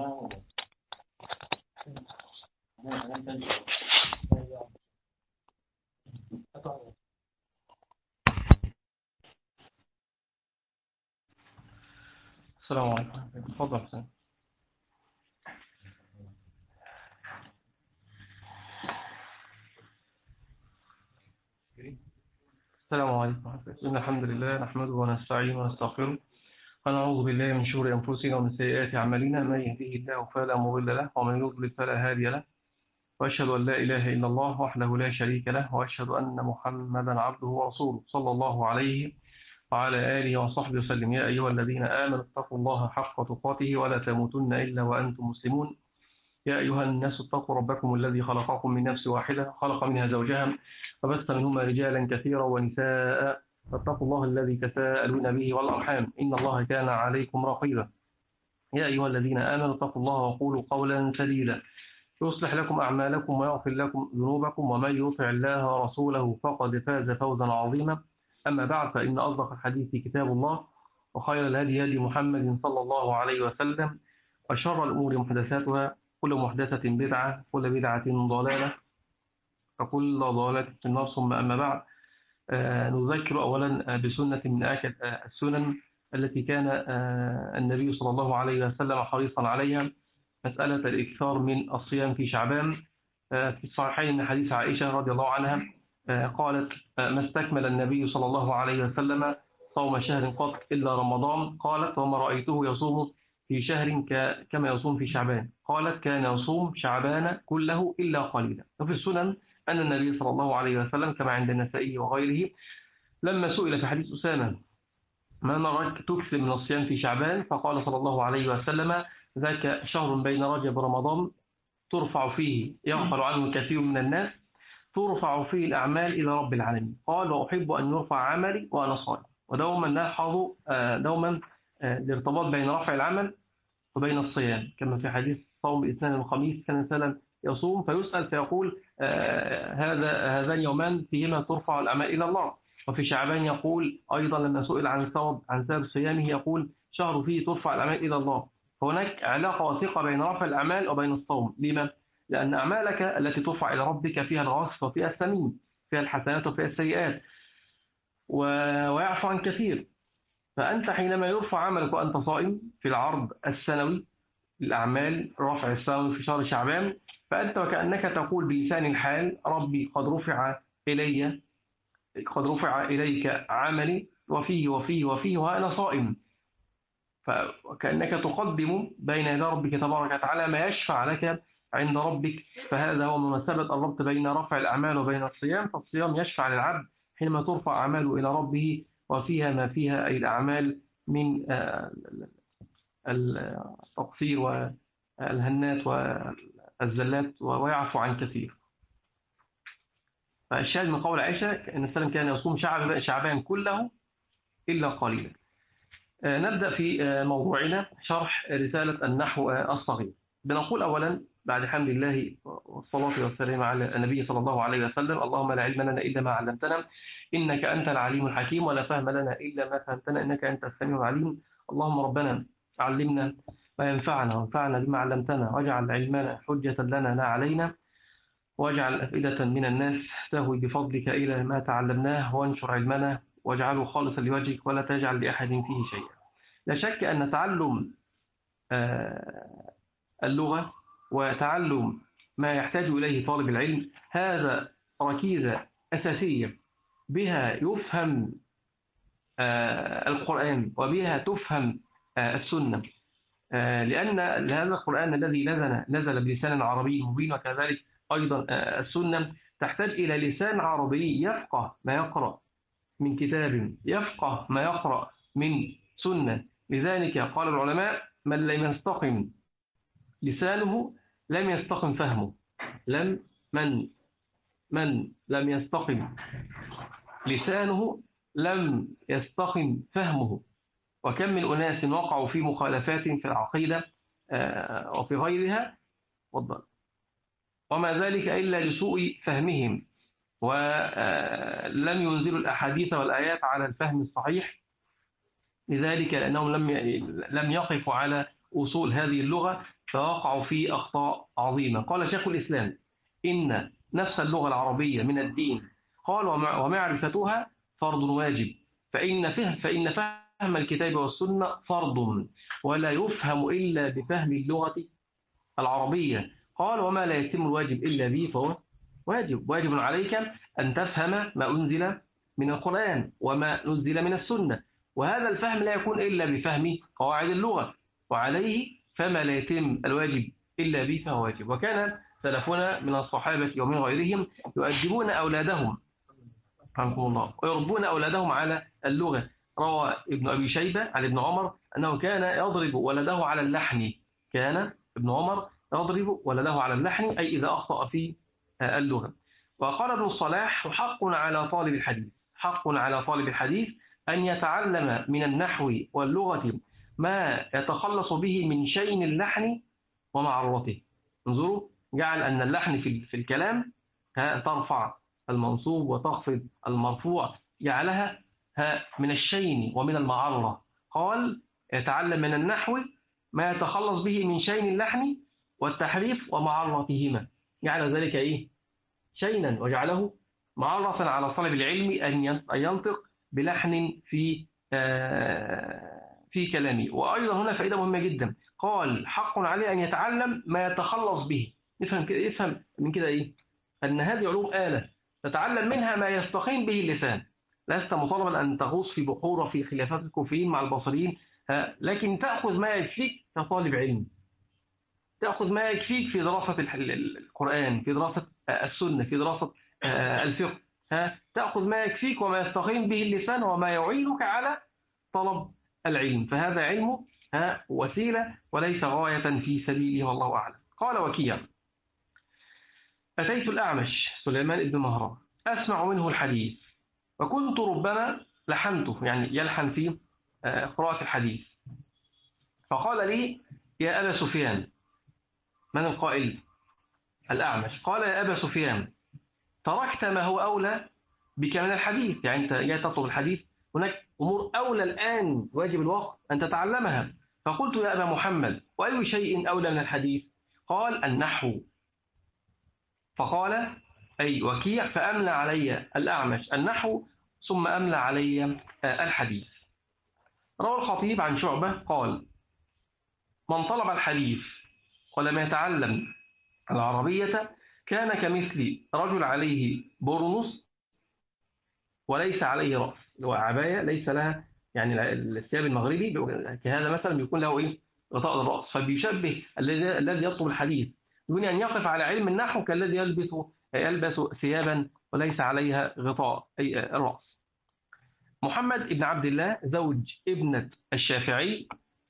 السلام عليكم تفضل حسين السلام عليكم إن الحمد لله نحمده ونستعينه ونستغفره ونعوذ بالله من شرور أنفسنا ومن سيئات أعمالنا من يهده الله فلا مضل له ومن يضلل فلا هادي له وأشهد أن لا إله إلا الله وحده لا شريك له وأشهد أن محمدا عبده ورسوله صلى الله عليه وعلى آله وصحبه وسلم يا أيها الذين آمنوا اتقوا الله حق تقاته ولا تموتن إلا وأنتم مسلمون يا أيها الناس اتقوا ربكم الذي خلقكم من نفس واحدة خلق منها زوجها وبث منهما رجالا كثيرا ونساء فاتقوا الله الذي تساءلون به والأرحام إن الله كان عليكم رقيبا يا أيها الذين آمنوا اتقوا الله وقولوا قولا سديدا يصلح لكم أعمالكم ويغفر لكم ذنوبكم ومن يطع الله ورسوله فقد فاز فوزا عظيما أما بعد فإن أصدق الحديث كتاب الله وخير الهدي هدي محمد صلى الله عليه وسلم وشر الأمور محدثاتها كل محدثة بدعة كل بدعة ضلالة فكل ضلالة في النار ثم أما بعد نذكر أولا بسنة من آكد السنن التي كان النبي صلى الله عليه وسلم حريصا عليها مسألة الإكثار من الصيام في شعبان في الصحيحين من حديث عائشة رضي الله عنها قالت ما استكمل النبي صلى الله عليه وسلم صوم شهر قط إلا رمضان قالت وما رأيته يصوم في شهر كما يصوم في شعبان قالت كان يصوم شعبان كله إلا قليلا وفي السنن أن النبي صلى الله عليه وسلم كما عند النسائي وغيره لما سئل في حديث أسامة ما نراك تكثر من الصيام في شعبان فقال صلى الله عليه وسلم ذاك شهر بين رجب ورمضان ترفع فيه يغفل عنه كثير من الناس ترفع فيه الأعمال إلى رب العالمين قال وأحب أن يرفع عملي وأنا صائم ودوما نلحظ دوما الارتباط بين رفع العمل وبين الصيام كما في حديث صوم الاثنين والخميس كان سلم يصوم فيسأل فيقول هذا هذان يومان فيهما ترفع الأعمال إلى الله وفي شعبان يقول أيضا لما سئل عن الثواب عن سبب صيامه يقول شهر فيه ترفع الأعمال إلى الله هناك علاقة وثيقة بين رفع الأعمال وبين الصوم لما؟ لأن أعمالك التي ترفع إلى ربك فيها الغصف وفيها السمين فيها الحسنات وفيها السيئات ويعفو عن كثير فأنت حينما يرفع عملك وأنت صائم في العرض السنوي الأعمال رفع السنوي في شهر شعبان فأنت وكأنك تقول بلسان الحال ربي قد رفع إلي قد رفع إليك عملي وفيه وفيه وفيه وأنا صائم فكأنك تقدم بين يدي ربك تبارك وتعالى ما يشفع لك عند ربك فهذا هو مناسبة الربط بين رفع الأعمال وبين الصيام فالصيام يشفع للعبد حينما ترفع أعماله إلى ربه وفيها ما فيها أي الأعمال من التقصير والهنات والزلات ويعفو عن كثير فالشاهد من قول عائشة أن السلام كان يصوم شعب شعبان كله إلا قليلا نبدأ في موضوعنا شرح رسالة النحو الصغير بنقول أولا بعد حمد الله والصلاة والسلام على النبي صلى الله عليه وسلم اللهم لا علم لنا إلا ما علمتنا إنك أنت العليم الحكيم ولا فهم لنا إلا ما فهمتنا إنك أنت السميع العليم اللهم ربنا علمنا ما ينفعنا وانفعنا بما علمتنا واجعل علمنا حجة لنا لا علينا واجعل أفئدة من الناس تهوي بفضلك إلى ما تعلمناه وانشر علمنا واجعله خالصا لوجهك ولا تجعل لأحد فيه شيئا لا شك أن تعلم اللغة وتعلم ما يحتاج إليه طالب العلم هذا ركيزة أساسية بها يفهم القرآن وبها تفهم السنة لأن هذا القرآن الذي نزل نزل بلسان عربي مبين وكذلك أيضا السنة تحتاج إلى لسان عربي يفقه ما يقرأ من كتاب يفقه ما يقرأ من سنة لذلك قال العلماء من لم يستقم لسانه لم يستقم فهمه لم من من لم يستقم لسانه لم يستقم فهمه وكم من أناس وقعوا في مخالفات في العقيدة وفي غيرها وما ذلك إلا لسوء فهمهم ولم ينزلوا الأحاديث والآيات على الفهم الصحيح لذلك لأنهم لم لم يقفوا على أصول هذه اللغة فوقعوا في أخطاء عظيمة قال شيخ الإسلام إن نفس اللغة العربية من الدين قال ومعرفتها فرض واجب فإن فهم, فإن فهم الكتاب والسنة فرض ولا يفهم إلا بفهم اللغة العربية قال وما لا يتم الواجب إلا به فهو واجب واجب عليك أن تفهم ما أنزل من القرآن وما نزل من السنة وهذا الفهم لا يكون إلا بفهم قواعد اللغة وعليه فما لا يتم الواجب إلا به فهو واجب وكان سلفنا من الصحابة ومن غيرهم يؤدبون أولادهم رحمكم الله ويربون أولادهم على اللغة روى ابن أبي شيبة عن ابن عمر أنه كان يضرب ولده على اللحن كان ابن عمر يضرب ولده على اللحن أي إذا أخطأ في اللغة وقال ابن الصلاح حق على طالب الحديث حق على طالب الحديث أن يتعلم من النحو واللغة ما يتخلص به من شيء اللحن ومعرته انظروا جعل أن اللحن في الكلام ترفع المنصوب وتخفض المرفوع جعلها من الشين ومن المعرة قال يتعلم من النحو ما يتخلص به من شين اللحن والتحريف ومعرتهما جعل ذلك إيه شينا وجعله معرفا على طلب العلم أن ينطق بلحن في في كلامه وأيضا هنا فائدة مهمة جدا قال حق عليه أن يتعلم ما يتخلص به يفهم كده يفهم من كده إيه أن هذه علوم آلة تتعلم منها ما يستقيم به اللسان لست مطالبا أن تغوص في بحور وفي خلافات الكوفيين مع البصريين لكن تأخذ ما يكفيك كطالب علم تأخذ ما يكفيك في دراسة القرآن في دراسة السنة في دراسة الفقه تأخذ ما يكفيك وما يستقيم به اللسان وما يعينك على طلب العلم فهذا علم وسيلة وليس غاية في سبيله والله أعلم قال وكيع أتيت الأعمش سليمان بن مهران أسمع منه الحديث وكنت ربما لحنته يعني يلحن في قراءة الحديث فقال لي يا أبا سفيان من القائل الأعمش قال يا أبا سفيان تركت ما هو أولى بك من الحديث يعني أنت جاي تطلب الحديث هناك أمور أولى الآن واجب الوقت أن تتعلمها فقلت يا أبا محمد وأي شيء أولى من الحديث قال النحو فقال أي وكيع فأملى علي الأعمش النحو ثم أملى علي الحديث روى الخطيب عن شعبة قال من طلب الحديث ولم يتعلم العربية كان كمثل رجل عليه برنس وليس عليه رأس وعباية ليس لها يعني الثياب المغربي كهذا مثلا بيكون له ايه غطاء الرأس فبيشبه الذي يطلب الحديث دون أن يقف على علم النحو كالذي يلبس يلبس ثيابا وليس عليها غطاء أي الرأس محمد بن عبد الله زوج ابنة الشافعي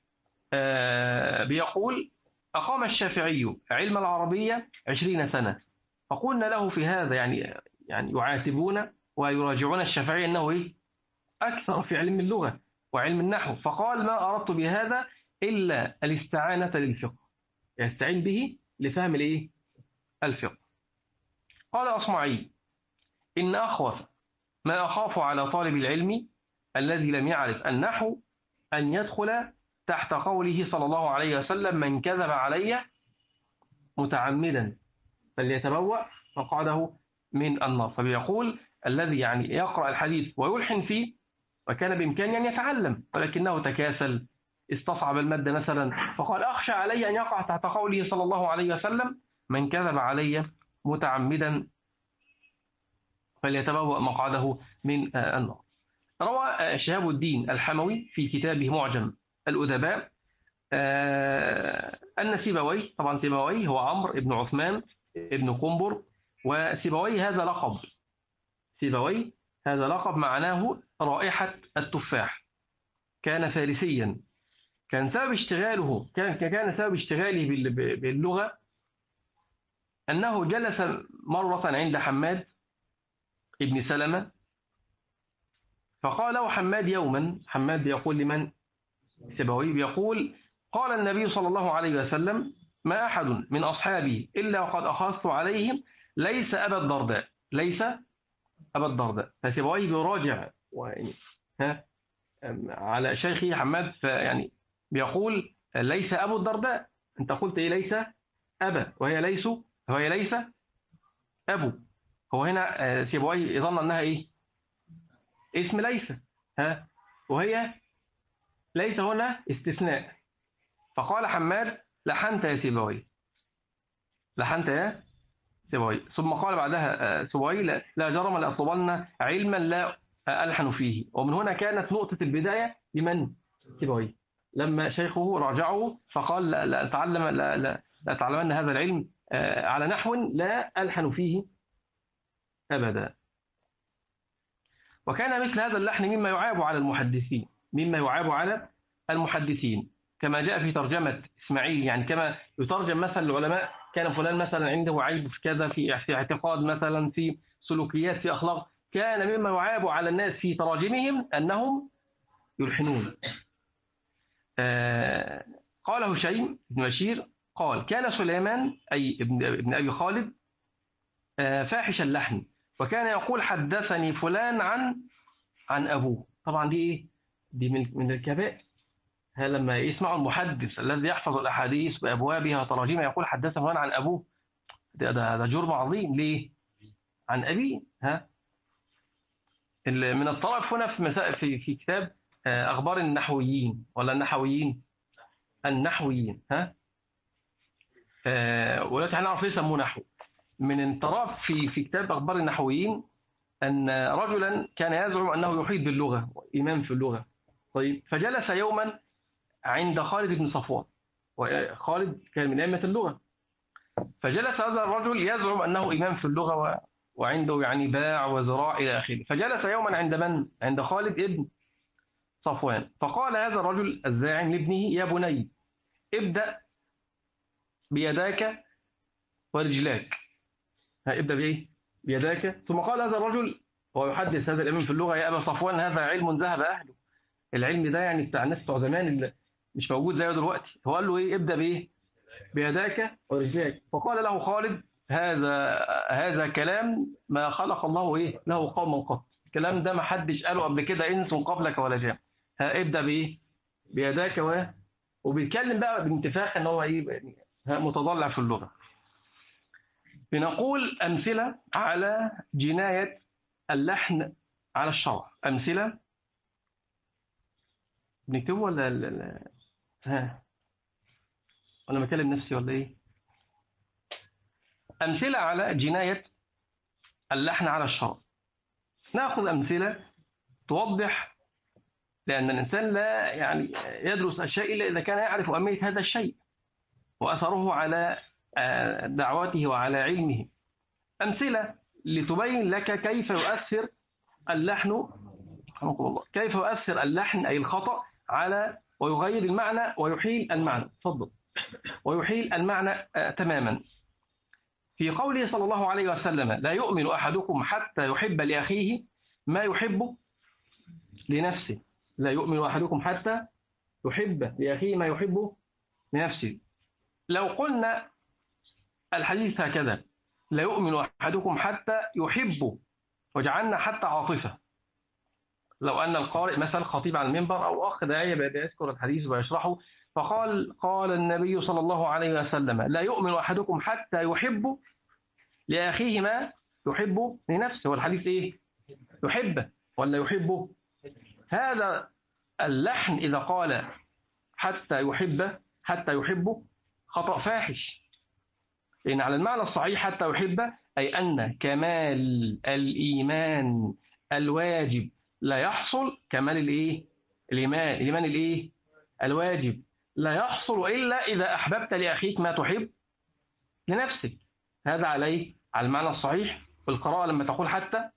بيقول أقام الشافعي علم العربية عشرين سنة فقلنا له في هذا يعني يعني يعاتبون ويراجعون الشافعي أنه إيه؟ أكثر في علم اللغة وعلم النحو فقال ما أردت بهذا إلا الاستعانة للفقه يستعين به لفهم الإيه؟ الفقه قال أصمعي إن أخوف ما أخاف على طالب العلم الذي لم يعرف النحو أن يدخل تحت قوله صلى الله عليه وسلم من كذب علي متعمدا فليتبوأ مقعده من النار فبيقول الذي يعني يقرأ الحديث ويلحن فيه وكان بإمكانه أن يتعلم ولكنه تكاسل استصعب المادة مثلا فقال أخشى علي أن يقع تحت قوله صلى الله عليه وسلم من كذب علي متعمدا فليتبوأ مقعده من النار روى شهاب الدين الحموي في كتابه معجم الأدباء أن سيبويه طبعا سيبويه هو عمرو بن عثمان بن قنبر وسيبويه هذا لقب سيبويه هذا لقب معناه رائحة التفاح كان فارسيا كان سبب اشتغاله كان كان سبب اشتغاله باللغة أنه جلس مرة عند حماد ابن سلمة فقال له حماد يوما حماد يقول لمن سبوي بيقول قال النبي صلى الله عليه وسلم ما أحد من أصحابي إلا وقد أخذت عليهم ليس أبا الدرداء ليس أبا الدرداء فسبوي بيراجع ها على شيخي حماد يعني بيقول ليس أبو الدرداء أنت قلت إيه ليس أبا وهي ليس وهي ليس أبو هو هنا آه، سيبويه يظن أنها إيه اسم ليس ها وهي ليس هنا استثناء فقال حماد لحنت يا سيبويه لحنت يا سيبويه ثم قال بعدها آه، سيبويه لا لا جرم لأطلبن علما لا ألحن فيه ومن هنا كانت نقطة البداية لمن سيبويه لما شيخه راجعه فقال لا, لا تعلم لا, لا, لا تعلمن هذا العلم آه، على نحو لا ألحن فيه أبدا وكان مثل هذا اللحن مما يعاب على المحدثين مما يعاب على المحدثين كما جاء في ترجمة إسماعيل يعني كما يترجم مثلا العلماء كان فلان مثلا عنده عيب في كذا في في اعتقاد مثلا في سلوكيات في أخلاق كان مما يعاب على الناس في تراجمهم أنهم يلحنون آه قال هشيم بن بشير قال كان سليمان أي ابن, ابن أبي خالد آه فاحش اللحن وكان يقول حدثني فلان عن عن أبوه طبعا دي إيه دي من من الكبائر ها لما يسمع المحدث الذي يحفظ الأحاديث بأبوابها وتراجمها يقول حدث فلان عن أبوه ده, ده, ده جرم عظيم ليه عن أبيه ها من الطرف هنا في مسائل في في كتاب آه، أخبار النحويين ولا النحويين النحويين ها آه، ولكن هنعرف ليه يسموه نحو من الطرف في في كتاب أخبار النحويين أن رجلا كان يزعم أنه يحيط باللغة إمام في اللغة طيب فجلس يوما عند خالد بن صفوان وخالد كان من أئمة اللغة فجلس هذا الرجل يزعم أنه إمام في اللغة وعنده يعني باع وزراع إلى آخره فجلس يوما عند من؟ عند خالد ابن صفوان فقال هذا الرجل الزاعم لابنه يا بني ابدأ بيداك ورجلاك ابدأ بإيه؟ بيداك ثم قال هذا الرجل وهو يحدث هذا الإمام في اللغة يا أبا صفوان هذا علم ذهب أهله العلم ده يعني بتاع الناس بتوع زمان اللي مش موجود زيه دلوقتي هو قال له إيه ابدأ بإيه؟ بيداك ورجلاك فقال له خالد هذا هذا كلام ما خلق الله ايه له قوما قط الكلام ده ما حدش قاله قبل كده انس قبلك ولا جام ابدا بايه بيداك و وبيتكلم بقى بانتفاخ ان هو ايه متضلع في اللغه بنقول امثله على جنايه اللحن على الشرع امثله بنكتبه ولا ها ولا بكلم نفسي ولا ايه أمثلة على جناية اللحن على الشرع نأخذ أمثلة توضح لأن الإنسان لا يعني يدرس الشيء إلا إذا كان يعرف أهمية هذا الشيء وأثره على آه، دعوته وعلى علمه أمثلة لتبين لك كيف يؤثر اللحن الله كيف يؤثر اللحن أي الخطأ على ويغير المعنى ويحيل المعنى تفضل ويحيل المعنى آه، تماما في قوله صلى الله عليه وسلم لا يؤمن أحدكم حتى يحب لأخيه ما يحب لنفسه لا يؤمن أحدكم حتى يحب لأخيه ما يحب لنفسه لو قلنا الحديث هكذا لا يؤمن أحدكم حتى يحب وجعلنا حتى عاطفة لو أن القارئ مثلا خطيب على المنبر أو أخ داعية بيذكر الحديث ويشرحه فقال قال النبي صلى الله عليه وسلم لا يؤمن أحدكم حتى يحب لأخيه ما يحب لنفسه والحديث إيه يحبه ولا يحبه هذا اللحن إذا قال حتى يحبه حتى يحبه خطأ فاحش لأن على المعنى الصحيح حتى يحبه أي أن كمال الإيمان الواجب لا يحصل كمال الإيه الإيمان الإيمان الإيه الواجب لا يحصل إلا إذا أحببت لأخيك ما تحب لنفسك هذا عليه على المعنى الصحيح في القراءة لما تقول حتى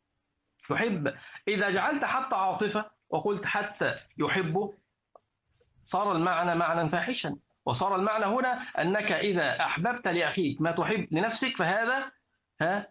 يحب إذا جعلت حتى عاطفة وقلت حتى يحبه صار المعنى معنى فاحشا وصار المعنى هنا أنك إذا أحببت لأخيك ما تحب لنفسك فهذا ها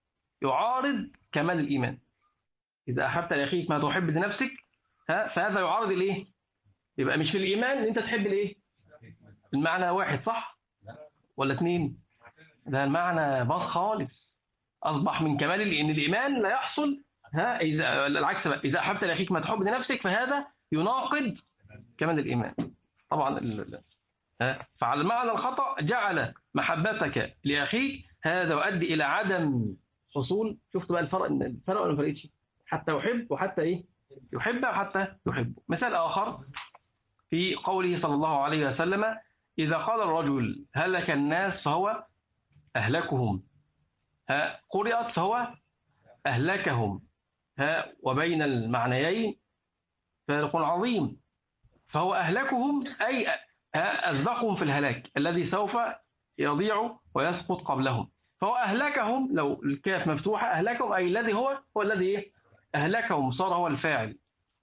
يعارض كمال الإيمان إذا أحببت لأخيك ما تحب لنفسك ها فهذا يعارض الإيه يبقى مش في الإيمان أنت تحب الإيه المعنى واحد صح ولا اثنين ده المعنى باظ خالص أصبح من كمال ان الإيمان لا يحصل ها إذا العكس بقى إذا أحببت لأخيك ما تحب لنفسك فهذا يناقض كمال الإيمان طبعا ها؟ فعلى المعنى الخطأ جعل محبتك لأخيك هذا يؤدي إلى عدم حصول شفت بقى الفرق الفرق ولا ما فرقتش حتى يحب وحتى إيه يحب وحتى يحب مثال آخر في قوله صلى الله عليه وسلم إذا قال الرجل هلك الناس فهو أهلكهم ها قرأت فهو أهلكهم ها وبين المعنيين فارق عظيم فهو أهلكهم أي أزقهم في الهلاك الذي سوف يضيع ويسقط قبلهم فهو أهلكهم لو الكاف مفتوحة أهلكهم أي الذي هو هو الذي أهلكهم صار هو الفاعل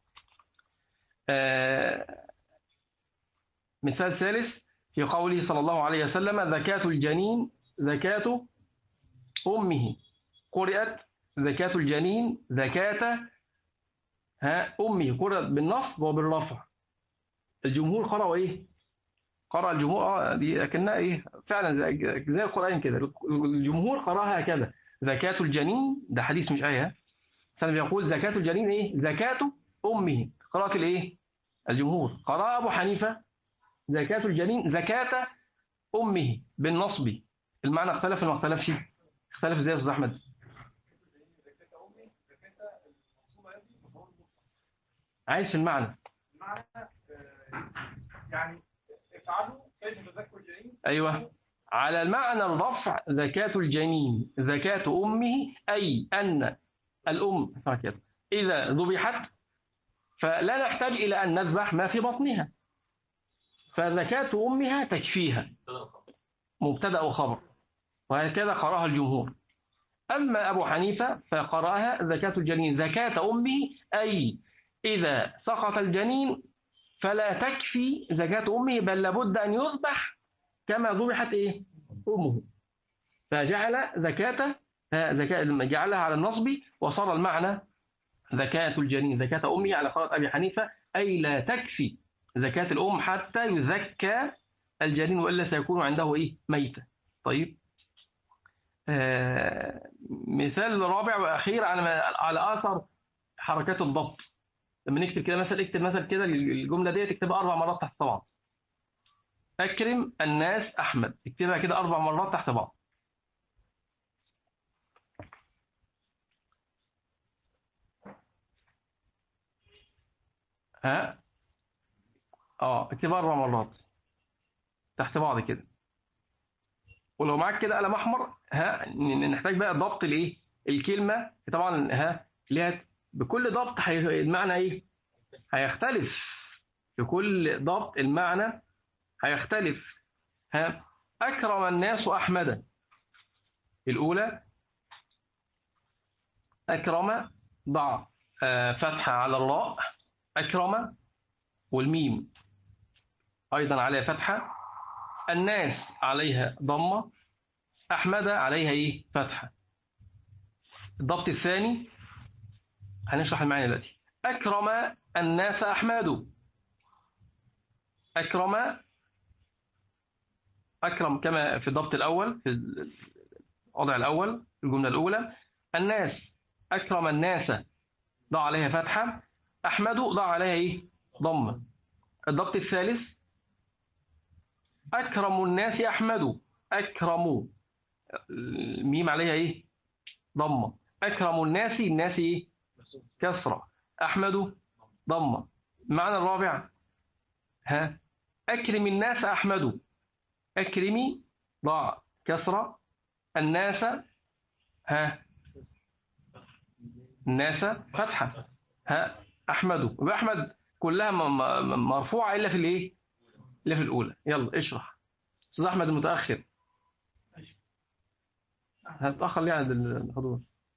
آه مثال ثالث في قوله صلى الله عليه وسلم زكاة الجنين زكاة أمه قرأت زكاة الجنين زكاة ها أمه قرأت بالنصب وبالرفع الجمهور قرأوا إيه قرأ الجمهور آه دي لكنها إيه فعلا زي, زي القرآن كده الجمهور قرأها هكذا زكاة الجنين ده حديث مش آية سنة بيقول زكاة الجنين إيه زكاة أمه قراءة الإيه الجمهور قرأ أبو حنيفة زكاة الجنين زكاة أمه بالنصب المعنى اختلف ولا ما اختلفش اختلف ازاي يا استاذ احمد عايز في المعنى المعنى يعني افعلوا كيف تذكر الجنين ايوه على المعنى الرفع زكاة الجنين زكاة أمه أي أن الأم كده إذا ذبحت فلا نحتاج إلى أن نذبح ما في بطنها فزكاة أمها تكفيها مبتدأ وخبر وهكذا قراها الجمهور أما أبو حنيفة فقراها زكاة الجنين زكاة أمه أي إذا سقط الجنين فلا تكفي زكاة أمه بل لابد أن يذبح كما ذبحت إيه أمه فجعل زكاة زكاة جعلها على النصب وصار المعنى زكاة الجنين زكاة أمه على قراءة أبي حنيفة أي لا تكفي زكاة الأم حتى يزكى الجنين وإلا سيكون عنده إيه ميتة طيب آه مثال رابع وأخير على على آثر حركات الضبط لما نكتب كده مثلا اكتب مثلا كده الجملة دي تكتبها أربع مرات تحت بعض أكرم الناس أحمد اكتبها كده أربع مرات تحت بعض ها اه اكتبها اربع مرات تحت بعض كده ولو معاك كده قلم احمر ها نحتاج بقى ضبط الايه الكلمه طبعا ها ليها بكل ضبط حي... المعنى ايه هيختلف بكل ضبط المعنى هيختلف ها اكرم الناس احمدا الاولى اكرم ضع فتحه على الراء اكرم والميم أيضا عليها فتحة الناس عليها ضمة أحمد عليها إيه فتحة الضبط الثاني هنشرح المعنى دلوقتي أكرم الناس أحمد أكرم أكرم كما في الضبط الأول في الوضع الأول الجملة الأولى الناس أكرم الناس ضع عليها فتحة أحمد ضع عليها إيه ضمة الضبط الثالث أكرم الناس أحمد أكرم الميم عليها إيه ضمة أكرم الناس الناس إيه كسرة أحمد ضمة المعنى الرابع ها أكرم الناس أحمد أكرمي ضع كسرة الناس ها الناس فتحة ها أحمد وأحمد كلها مرفوعة إلا في الإيه إلا في الأولى يلا اشرح أستاذ أحمد المتأخر هتأخر ليه عند الحضور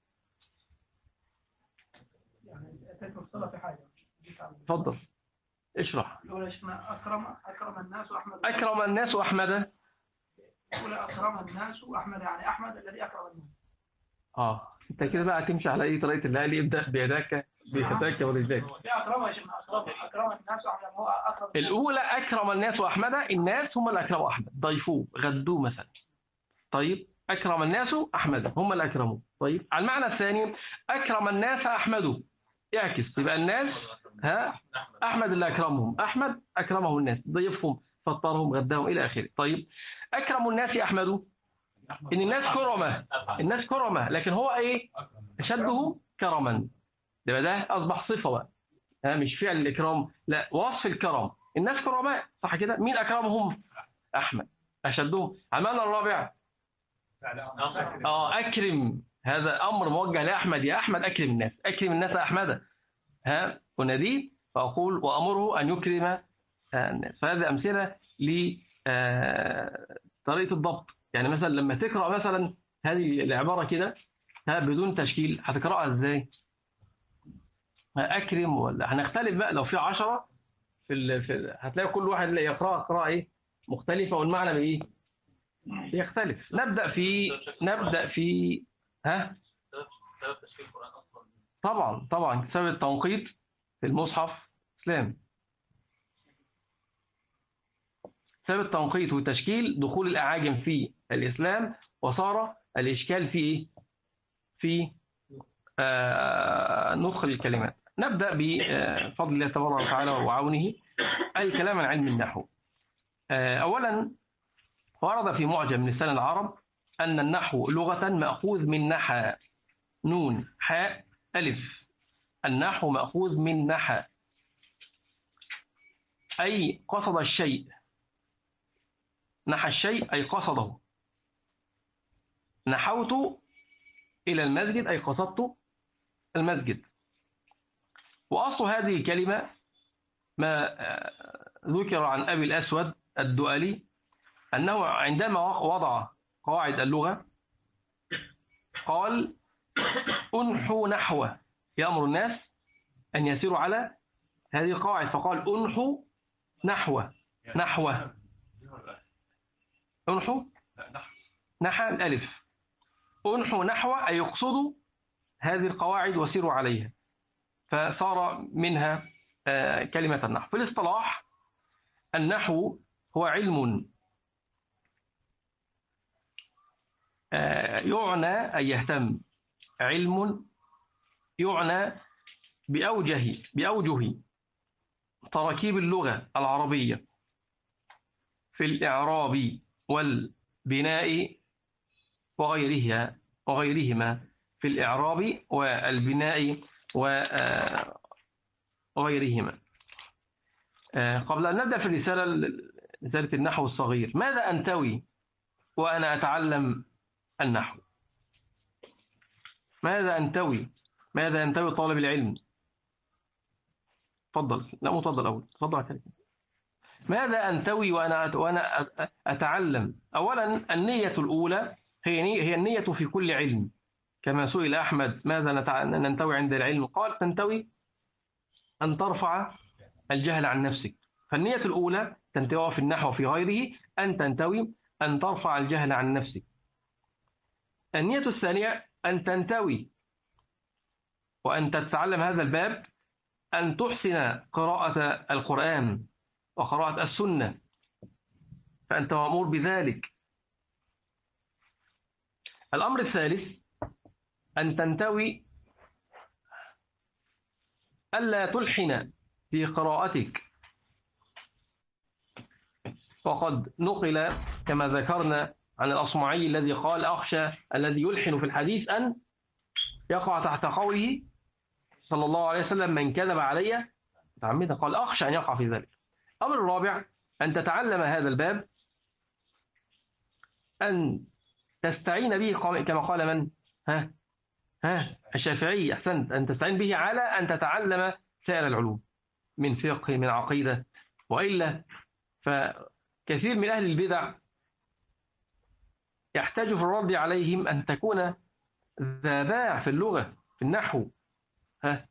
يعني اتيت مفصلة في حاجة اتفضل اشرح الأولى اسمها أكرم أكرم الناس أحمد أكرم الناس أحمد الأولى أكرم الناس أحمد يعني أحمد الذي أكرم الناس اه انت كده بقى هتمشي على ايه طريقه اللي قال يبدا بيداك بيداك ورجلك في أكرم يا شيخ أكرم أكرم الناس أحمد هو أكرم الناس. الاولى اكرم الناس واحمد الناس هم اللي اكرموا احمد ضيفوه غدوه مثلا طيب اكرم الناس احمد هم اللي اكرموه طيب على المعنى الثاني اكرم الناس احمد اعكس يبقى الناس ها احمد اللي اكرمهم احمد اكرمه الناس ضيفهم فطرهم غداهم إلى آخره طيب أكرم الناس أحمد إن الناس كرمة الناس كرمة لكن هو إيه أشده كرما ده ده أصبح صفة بقى ها مش فعل الإكرام لا وصف الكرم الناس كرماء صح كده مين أكرمهم أحمد أشدهم المعنى الرابع اه اكرم هذا امر موجه لاحمد يا احمد اكرم الناس اكرم الناس يا احمد ها وناديه فاقول وامره ان يكرم آه، الناس فهذه امثله ل آه، طريقه الضبط يعني مثلا لما تقرا مثلا هذه العباره كده ها بدون تشكيل هتقراها ازاي ها، اكرم ولا هنختلف بقى لو في عشرة في, ال... في ال... هتلاقي كل واحد يقراها قراءه ايه مختلفه والمعنى بايه يختلف نبدا في نبدا في ها سبب تشكيل القرآن أصلا طبعا طبعا سبب التنقيط في المصحف اسلام سبب التنقيط والتشكيل دخول الاعاجم في الاسلام وصار الاشكال في ايه في آه نطق الكلمات نبدا بفضل الله تبارك وتعالى وعونه الكلام عن علم النحو آه اولا ورد في معجم من لسان العرب أن النحو لغة مأخوذ من نحى نون حاء ألف النحو مأخوذ من نحى أي قصد الشيء نحى الشيء أي قصده نحوت إلى المسجد أي قصدت المسجد وأصل هذه الكلمة ما آه، ذكر عن أبي الأسود الدؤلي أنه عندما وضع قواعد اللغة قال أنحوا نحوه يأمر الناس أن يسيروا على هذه القواعد فقال أنحوا نحوه نحوه أنحوا نحى الألف أنحوا نحوه أي يقصدوا هذه القواعد وسيروا عليها فصار منها آه، كلمة النحو في الاصطلاح النحو هو علم آه، يعنى أن يهتم علم يعنى بأوجه بأوجه تراكيب اللغة العربية في الإعراب والبناء وغيرها وغيرهما في الإعراب والبناء و- وغيرهما آه، قبل أن نبدأ في الرسالة رسالة النحو الصغير ماذا أنتوي وأنا أتعلم النحو ماذا أنتوي ماذا ينتوي طالب العلم تفضل لا مو تفضل أول تفضل على كلمة. ماذا أنتوي وأنا وأنا أ- أتعلم أولا النية الأولى هي نية هي النية في كل علم كما سئل أحمد ماذا نتع- ننتوي عند العلم قال تنتوي أن ترفع الجهل عن نفسك فالنية الأولى تنتوي في النحو وفي غيره أن تنتوي أن ترفع الجهل عن نفسك النية الثانية أن تنتوي وأن تتعلم هذا الباب أن تحسن قراءة القرآن وقراءة السنة فأنت مأمور بذلك الأمر الثالث أن تنتوي ألا تلحن في قراءتك وقد نقل كما ذكرنا عن الأصمعي الذي قال أخشى الذي يلحن في الحديث أن يقع تحت قوله صلى الله عليه وسلم من كذب علي متعمدا قال أخشى أن يقع في ذلك الأمر الرابع أن تتعلم هذا الباب أن تستعين به قام- كما قال من ها ها الشافعي أحسنت أن تستعين به على أن تتعلم سائر العلوم من فقه من عقيدة وإلا فكثير من أهل البدع يحتاج في الرد عليهم أن تكون ذا باع في اللغة في النحو ها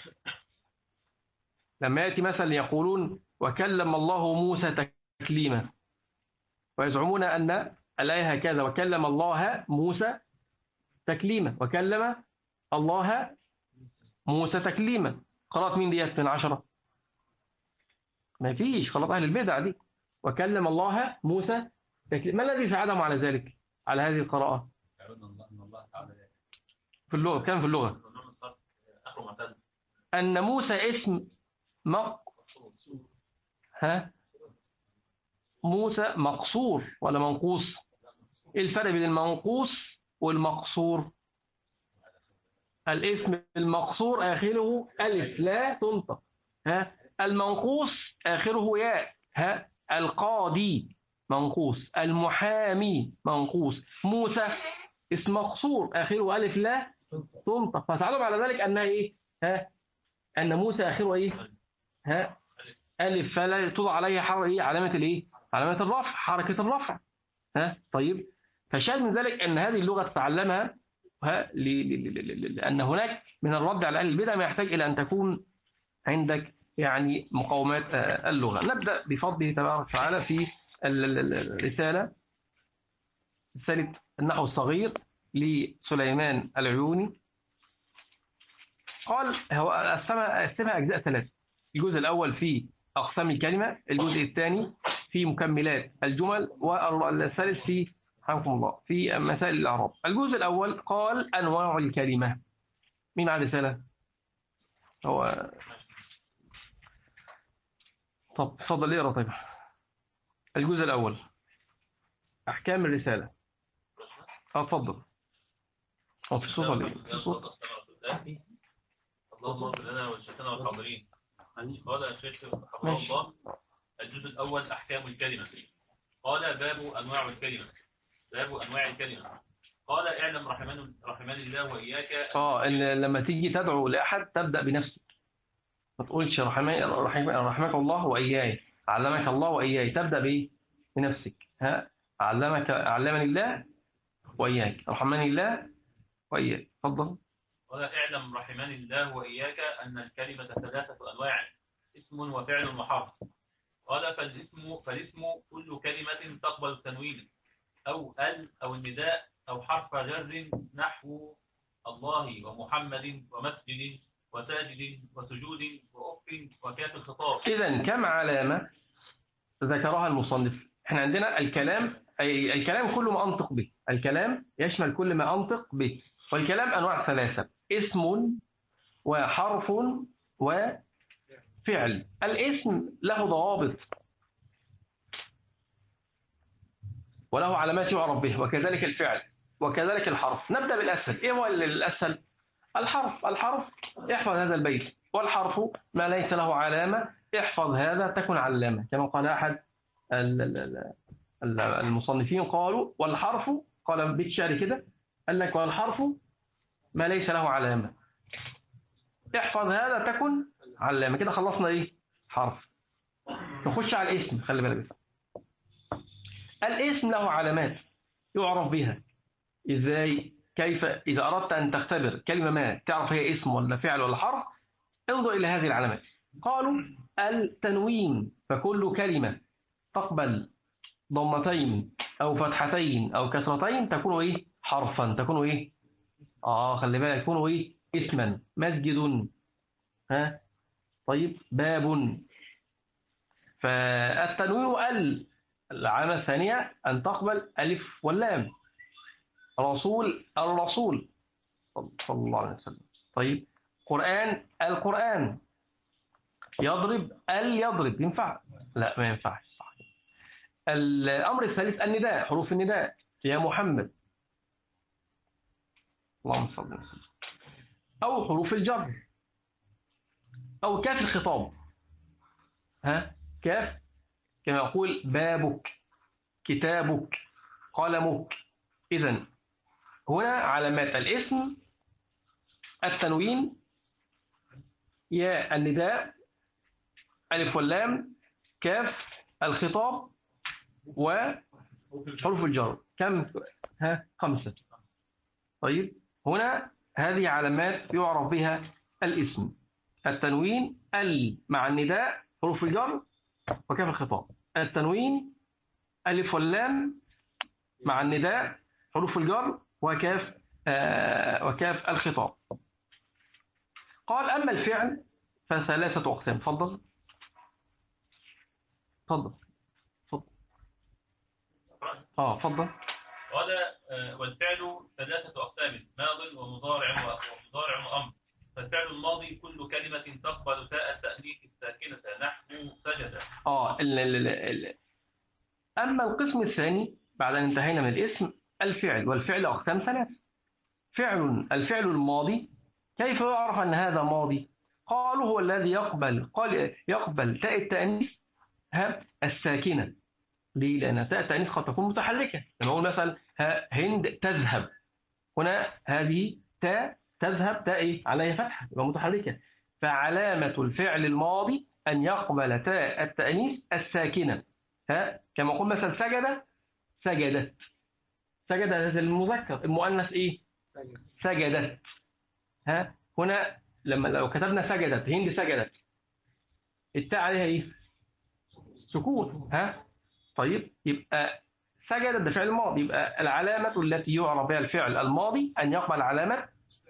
لما يأتي مثلا يقولون وكلم الله موسى تكليما ويزعمون أن الآية هكذا وكلم الله موسى تكليما وكلم الله موسى تكليما قرأت مين ديت من عشرة ما فيش قرأت أهل البدع دي وكلم الله موسى تكليما ما الذي ساعدهم على ذلك على هذه القراءة يعلمون الله ان الله تعالى في اللغة كان في اللغة نون الصرف اخره معتل أن موسى اسم مق ها موسى مقصور ولا منقوص ايه الفرق بين المنقوص والمقصور الاسم المقصور آخره ألف لا تنطق ها المنقوص آخره ياء ها القاضي منقوص المحامي منقوص موسى اسم مقصور آخره ألف لا تنطق فتعلم على ذلك أنها إيه ها أن موسى آخره إيه ها ألف فلا توضع عليه حركة إيه علامة الإيه علامة الرفع حركة الرفع ها طيب فشاهد من ذلك أن هذه اللغة تتعلمها ها ل- ل- ل- ل- لأن هناك من الرد على أهل البدع ما يحتاج إلى أن تكون عندك يعني مقومات آه، اللغة نبدأ بفضله تبارك وتعالى في ال- ال- ال- الرسالة رسالة النحو الصغير لسليمان العيوني قال هو قسمها قسمها أجزاء ثلاثة الجزء الأول في أقسام الكلمة الجزء الثاني في مكملات الجمل والثالث في رحمكم الله في مسائل الأعراب الجزء الأول قال أنواع الكلمة مين معاه رسالة؟ هو طب اتفضل اقرا طيب الجزء الأول أحكام الرسالة اه اتفضل هو في صوت ولا ايه؟ في صوت؟ اللهم اغفر لنا ولشيخنا والحاضرين قال الشيخ حفظه ماشي. الله الجزء الأول أحكام الكلمة قال باب أنواع الكلمة باب أنواع الكلمة قال اعلم رحمن رحمن الله وإياك اه إن لما تيجي تدعو لأحد تبدأ بنفسك ما تقولش رحمي رحم- رحمك الله وإياي علمك الله وإياي تبدأ بإيه؟ بنفسك ها علمك علمني الله وإياك رحمني الله وإياك تفضل قال اعلم رحمن الله وإياك أن الكلمة ثلاثة أنواع اسم وفعل وحرف قال فالاسم فالاسم كل كلمة تقبل التنوين أو ال أو النداء أو حرف جر نحو الله ومحمد ومسجد وساجد وسجود وأف وكاف الخطاب إذا كم علامة ذكرها المصنف احنا عندنا الكلام أي الكلام كل ما أنطق به الكلام يشمل كل ما أنطق به والكلام أنواع ثلاثة اسم وحرف وفعل الاسم له ضوابط وله علامات يعرف به وكذلك الفعل وكذلك الحرف نبدأ بالأسهل إيه هو الأسهل الحرف الحرف احفظ هذا البيت والحرف ما ليس له علامة احفظ هذا تكن علامة كما قال أحد ال- ال- ال- ال- المصنفين قالوا والحرف قال بيت شعر كده قال لك والحرف ما ليس له علامة احفظ هذا تكن علامة كده خلصنا ايه حرف نخش على الاسم خلي بالك بس. الاسم له علامات يعرف بها ازاي كيف إذا أردت أن تختبر كلمة ما تعرف هي اسم ولا فعل ولا حرف انظر إلى هذه العلامات قالوا التنوين فكل كلمة تقبل ضمتين أو فتحتين أو كسرتين تكون إيه حرفا تكون إيه آه خلي بالك تكون إيه اسما مسجد ها طيب باب فالتنوين ال العلامة الثانية أن تقبل ألف واللام رسول الرسول صلى الله عليه وسلم طيب قرآن القرآن يضرب ال يضرب ينفع لا ما ينفعش صح. الأمر الثالث النداء حروف النداء يا محمد اللهم صل وسلم أو حروف الجر أو كاف الخطاب ها كاف كما يقول بابك كتابك قلمك إذا هنا علامات الاسم التنوين يا النداء ألف واللام كاف الخطاب وحروف الجر كم ها خمسة طيب هنا هذه علامات يعرف بها الاسم التنوين ال مع النداء حروف الجر وكاف الخطاب التنوين ألف واللام مع النداء حروف الجر وكاف آه وكاف الخطاب قال أما الفعل فثلاثة أقسام تفضل تفضل تفضل اه تفضل قال آه، والفعل ثلاثة أقسام ماض ومضارع و- ومضارع وأمر فالفعل الماضي كل كلمة تقبل تاء التأنيث الساكنة نحو سجد اه ال ال ال ال أما القسم الثاني بعد أن انتهينا من الاسم الفعل والفعل أقسام ثلاثة فعل الفعل الماضي كيف يعرف أن هذا ماضي قالوا هو الذي يقبل قال يقبل تاء التأنيث ها الساكنة ليه؟ لأن تاء التأنيث قد تكون متحركة لما أقول مثلا ها هند تذهب هنا هذه تاء تذهب تاء إيه؟ عليها فتحة يبقى متحركة فعلامة الفعل الماضي أن يقبل تاء التأنيث الساكنة ها كما قلنا مثلا سجد سجدت سجد هذا المذكر المؤنث إيه سجدت ها هنا لما لو كتبنا سجدت هند سجدت التاء عليها ايه سكون ها طيب يبقى سجدت ده فعل ماضي يبقى العلامة التي يعرف بها الفعل الماضي أن يقبل علامة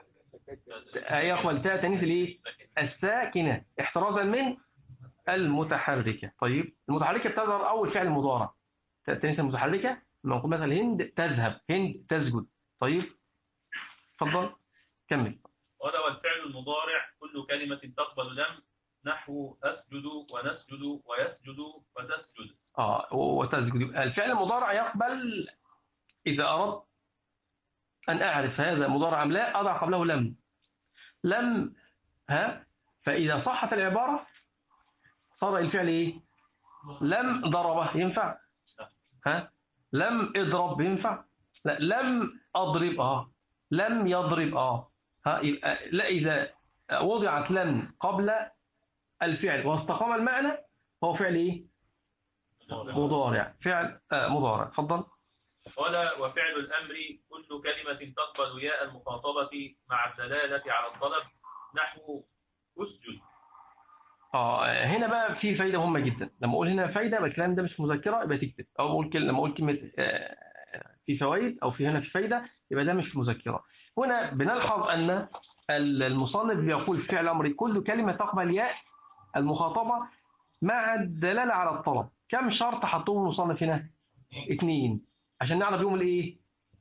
يقبل تاء تانيث الايه الساكنة احترازا من المتحركة طيب المتحركة بتظهر أول فعل مضارع تاء التانيث المتحركة لما نقول مثلا هند تذهب هند تسجد طيب اتفضل كمل قال والفعل المضارع كل كلمة تقبل لم نحو أسجد ونسجد ويسجد وتسجد اه وتسجد يبقى الفعل المضارع يقبل إذا أردت أن أعرف هذا مضارع أم لا أضع قبله لم لم ها فإذا صحت العبارة صار الفعل إيه لم ضربه ينفع ها لم اضرب ينفع لا لم أضرب آه لم يضرب آه ها يبقى لا إذا وضعت لم قبل الفعل واستقام المعنى هو فعل إيه مضارع فعل آه مضارع تفضل قال وفعل الأمر كل كلمة تقبل ياء المخاطبة مع الدلالة على الطلب نحو أسجد اه هنا بقى في فايدة مهمة جدا لما اقول هنا فايدة يبقى الكلام ده مش مذكرة يبقى تكتب او بقول كلمة لما اقول كلمة آه في فوائد او في هنا في فايدة يبقى ده مش مذكرة هنا بنلحظ ان المصنف بيقول فعل امر كل كلمة تقبل ياء المخاطبة مع الدلالة على الطلب كم شرط حطوه المصنف هنا اثنين عشان نعرف يوم الايه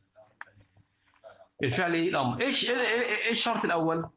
الفعل ايه الامر ايش ايه الشرط الاول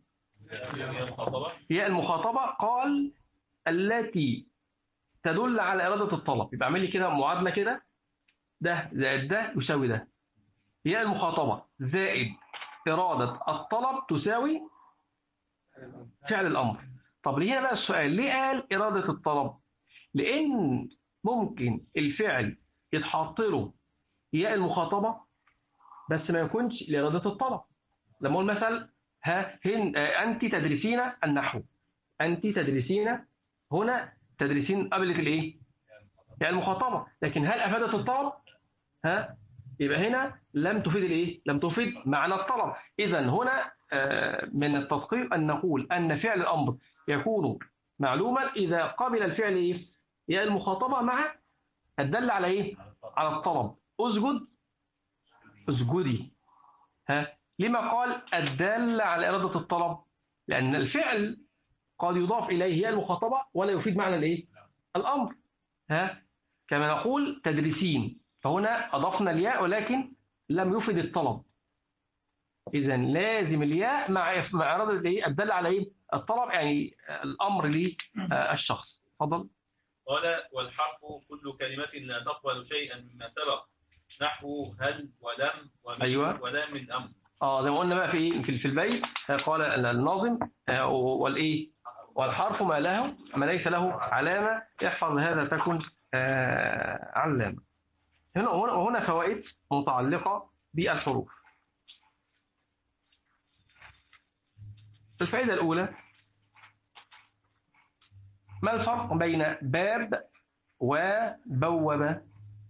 هي المخاطبة قال التي تدل على إرادة الطلب يبقى اعمل لي كده معادلة كده ده زائد ده يساوي ده هي المخاطبة زائد إرادة الطلب تساوي فعل الأمر طب ليه هنا بقى السؤال ليه قال إرادة الطلب لأن ممكن الفعل يتحط له ياء المخاطبة بس ما يكونش لإرادة الطلب لما أقول مثلا ها هن أنت تدرسين النحو أنت تدرسين هنا تدرسين قبلت الإيه؟ يعني المخاطبة لكن هل أفادت الطلب؟ ها يبقى هنا لم تفيد الإيه؟ لم تفيد معنى الطلب إذا هنا من التدقيق أن نقول أن فعل الأمر يكون معلوما إذا قبل الفعل إيه؟ يا المخاطبة مع الدل على إيه؟ على الطلب أسجد اسجدي ها لما قال الدال على إرادة الطلب لأن الفعل قد يضاف إليه هي المخاطبة ولا يفيد معنى الإيه؟ الأمر ها كما نقول تدريسين فهنا أضفنا الياء ولكن لم يفيد الطلب إذا لازم الياء مع مع إرادة الإيه؟ الدل على إيه؟ الطلب يعني الأمر للشخص تفضل قال والحرف كل كلمة لا تقبل شيئا مما سبق نحو هل ولم ومن أيوة. ولام من أمر اه زي ما قلنا بقى في ايه في في البيت قال الناظم آه، والايه والحرف ما له ما ليس له علامه احفظ هذا تكن آه، علامه هنا وهنا فوائد متعلقه بالحروف الفائده الاولى ما الفرق بين باب وبوابه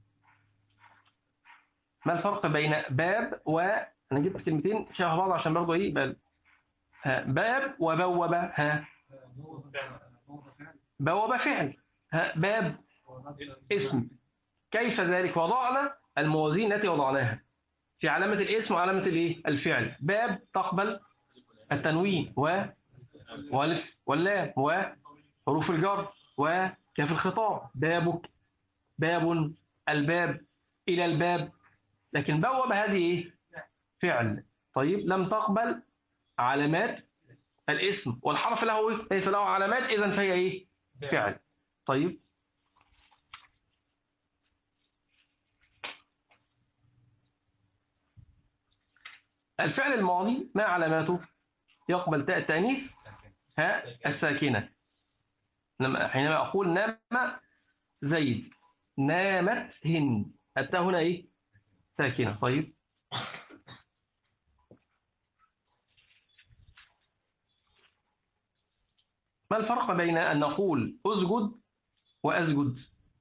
ما الفرق بين باب و انا جبت كلمتين شبه بعض عشان برضه ايه بل ها باب وبوابه ها بوابه فعل ها باب اسم كيف ذلك وضعنا الموازين التي وضعناها في علامة الاسم وعلامة الايه الفعل باب تقبل التنوين و والف واللام وحروف الجر وكاف الخطاب بابك باب الباب إلى الباب لكن بوابة هذه ايه فعل طيب لم تقبل علامات الاسم والحرف له إيه؟ ليس له علامات اذا فهي ايه فعل طيب الفعل الماضي ما علاماته يقبل تاء التأنيث ها الساكنة لما حينما أقول نام زيد نامت هند التاء هنا إيه ساكنة طيب ما الفرق بين أن نقول أسجد وأسجد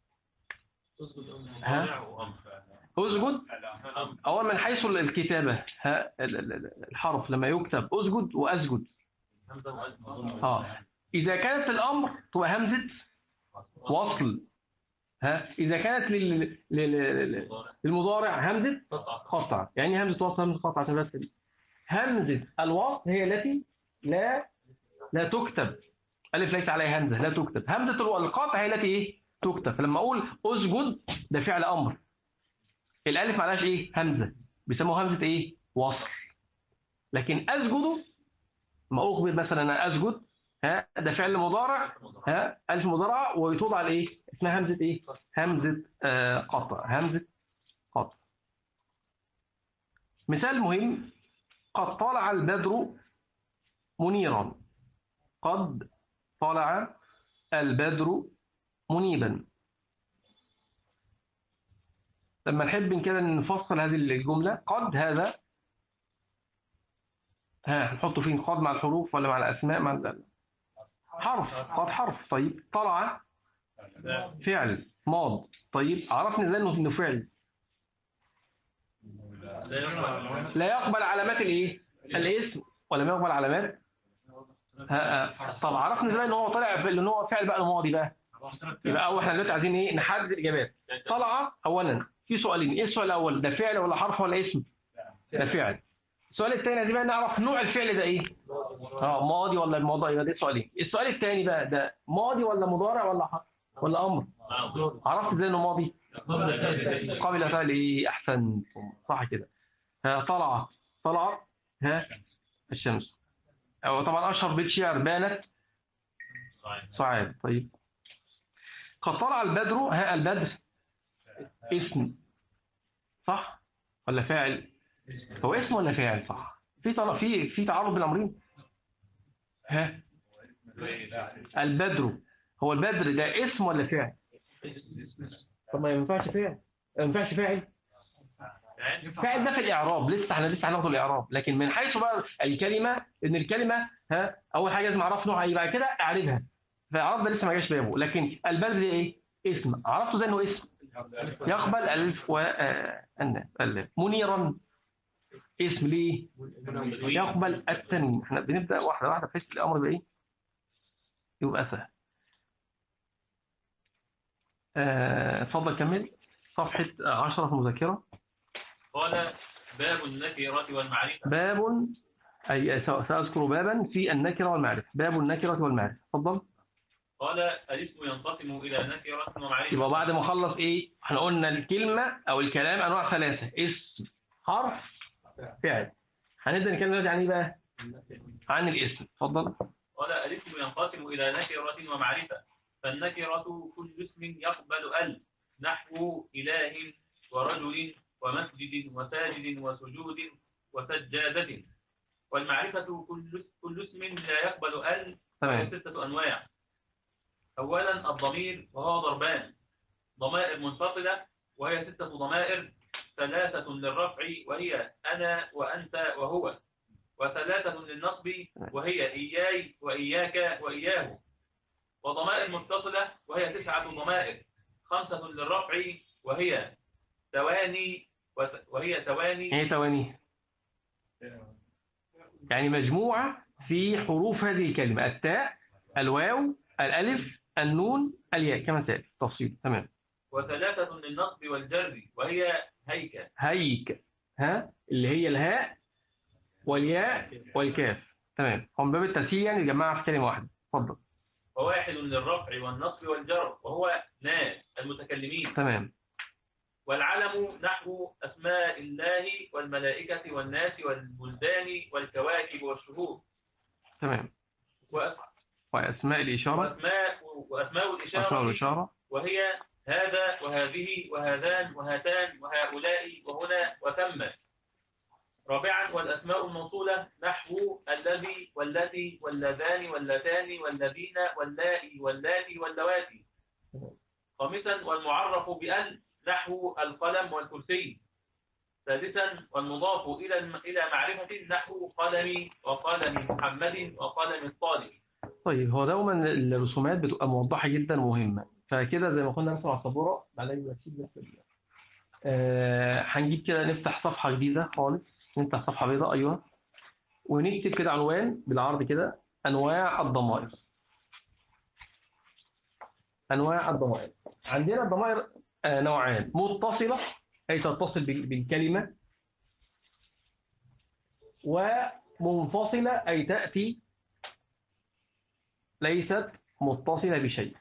ها؟ أسجد أول من حيث الكتابة ها ال- ال- ال- الحرف لما يكتب أسجد وأسجد اه إذا كانت الأمر تبقى همزة وصل ها إذا كانت لل... لل... لل- للمضارع همزة قطع يعني همزة وصل همزة قطع عشان بس دي. همزة الوصل هي التي لا لا تكتب ألف ليس عليها همزة لا تكتب همزة الو- القطع هي التي إيه تكتب فلما أقول أسجد ده فعل أمر الألف معلهاش إيه همزة بيسموها همزة إيه وصل لكن أسجد ما أخبر مثلا أنا أسجد ها ده فعل مضارع ها ألف مضارع ويتوضع على إيه اسمها همزة إيه همزة آه قطع همزة قطع مثال مهم قد طلع البدر منيرا قد طلع البدر منيبا لما نحب كده نفصل هذه الجملة قد هذا ها نحطه فين قد مع الحروف ولا مع الأسماء مع ال- حرف قد حرف طيب طلع فعل ماض طيب عرفنا ازاي انه إنه فعل لا يقبل علامات الايه الاسم ولا ما يقبل علامات ها ها. طب عرفنا ازاي ان هو طلع فعل ان هو فعل بقى ماضي بقى يبقى اول احنا دلوقتي عايزين ايه نحدد الاجابات طلع اولا في سؤالين ايه السؤال الاول ده فعل ولا حرف ولا اسم ده فعل السؤال الثاني عايزين بقى نعرف نوع الفعل ده ايه اه ماضي ولا الماضي يبقى ده سؤالين السؤال الثاني بقى ده ماضي ولا مضارع ولا حرف ولا امر عرفت ازاي انه ماضي قبل فعل ايه احسنتم صح كده ها طلع طلع ها الشمس او طبعا اشهر بيت شعر بانت صعب طيب قد طلع البدر ها البدر اسم صح ولا فاعل هو اسم ولا فاعل صح في طل... في في تعارض بين الامرين ها البدر هو البدر ده اسم ولا فاعل طب ما ينفعش فاعل ما ينفعش فاعل فاعل ده في الاعراب لسه احنا لسه هناخد الاعراب لكن من حيث بقى الكلمه ان الكلمه ها اول حاجه لازم اعرف نوعها ايه بعد كده اعربها فالاعراب ده لسه ما جاش بابه لكن البدر ده ايه اسم عرفته زي انه اسم يقبل الف والناس الف منيرا اسم ليه يقبل التنوين احنا بنبدا واحده واحده بحيث الامر يبقى ايه يبقى سهل آه، اتفضل كمل صفحه 10 في المذكره قال باب النكرة والمعرفة باب أي سأذكر بابا في النكرة والمعرفة باب النكرة والمعرفة تفضل قال الاسم ينقسم إلى نكرة ومعرفة يبقى بعد ما خلص ايه احنا قلنا الكلمة او الكلام انواع ثلاثة اسم حرف فعل هنبدأ نتكلم دلوقتي عن ايه بقى عن الاسم اتفضل قال الاسم ينقسم إلى نكرة ومعرفة فالنكرة كل اسم يقبل ال نحو إله ورجل ومسجد وساجد وسجود وسجادة والمعرفة كل كل اسم لا يقبل ال وهي تمام ستة أنواع أولا الضمير وهو ضربان ضمائر منفصلة وهي ستة ضمائر ثلاثة للرفع وهي أنا وأنت وهو وثلاثة للنصب وهي إياي وإياك وإياه وضمائر متصلة وهي تسعة ضمائر خمسة للرفع وهي ثواني وت- وهي ثواني ايه تواني يعني مجموعة في حروف هذه الكلمة التاء الواو الالف النون الياء كما سأل تفصيل تمام وثلاثة للنصب والجر وهي هيكل هيك ها اللي هي الهاء والياء والكاف تمام هم باب التسهيل يعني الجماعة في كلمة واحدة اتفضل وواحد للرفع والنصب والجر وهو ناس المتكلمين تمام والعلم نحو أسماء الله والملائكة والناس والبلدان والكواكب والشهور تمام وأس- وأسماء الإشارة وأسماء وأسماء أسماء الإشارة الإشارة وهي هذا وهذه وهذان وهاتان وهؤلاء وهنا وثم رابعا والأسماء الموصولة نحو الذي والتي واللذان واللتان والذين واللائي واللاتي واللواتي خامسا والمعرف بأل نحو القلم والكرسي سادسا والمضاف إلى الم- إلى معرفة نحو قلمي وقلم محمد وقلم الطالب طيب هو دوما الرسومات بتبقى موضحة جدا ومهمة فكده زي ما كنا نرسم على السبورة بعدين بسيب بس ال- آه، هنجيب كده نفتح صفحة جديدة خالص نفتح صفحة بيضاء أيوه ونكتب كده عنوان بالعرض كده أنواع الضمائر أنواع الضمائر عندنا الضمائر آه، نوعان متصلة أي تتصل بال- بالكلمة ومنفصلة أي تأتي ليست متصلة بشيء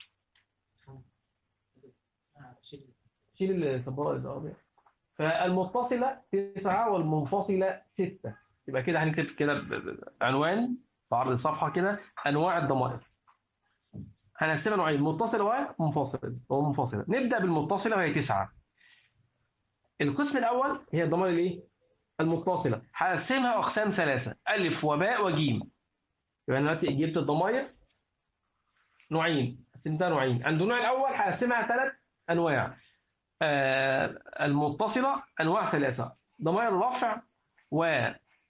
شيل السبورة الأرضية فالمتصلة تسعة والمنفصلة ستة يبقى كده هنكتب كده ب- ب- عنوان في عرض الصفحة كده أنواع الضمائر هنقسمها نوعين متصلة ومنفصلة ومنفصلة نبدأ بالمتصلة وهي تسعة القسم الأول هي الضمائر الإيه؟ المتصلة هقسمها أقسام ثلاثة ألف وباء وجيم يبقى أنا دلوقتي جبت الضمائر نوعين قسمتها نوعين عند النوع الأول هقسمها ثلاث أنواع آه، المتصلة أنواع ثلاثة ضمائر الرفع و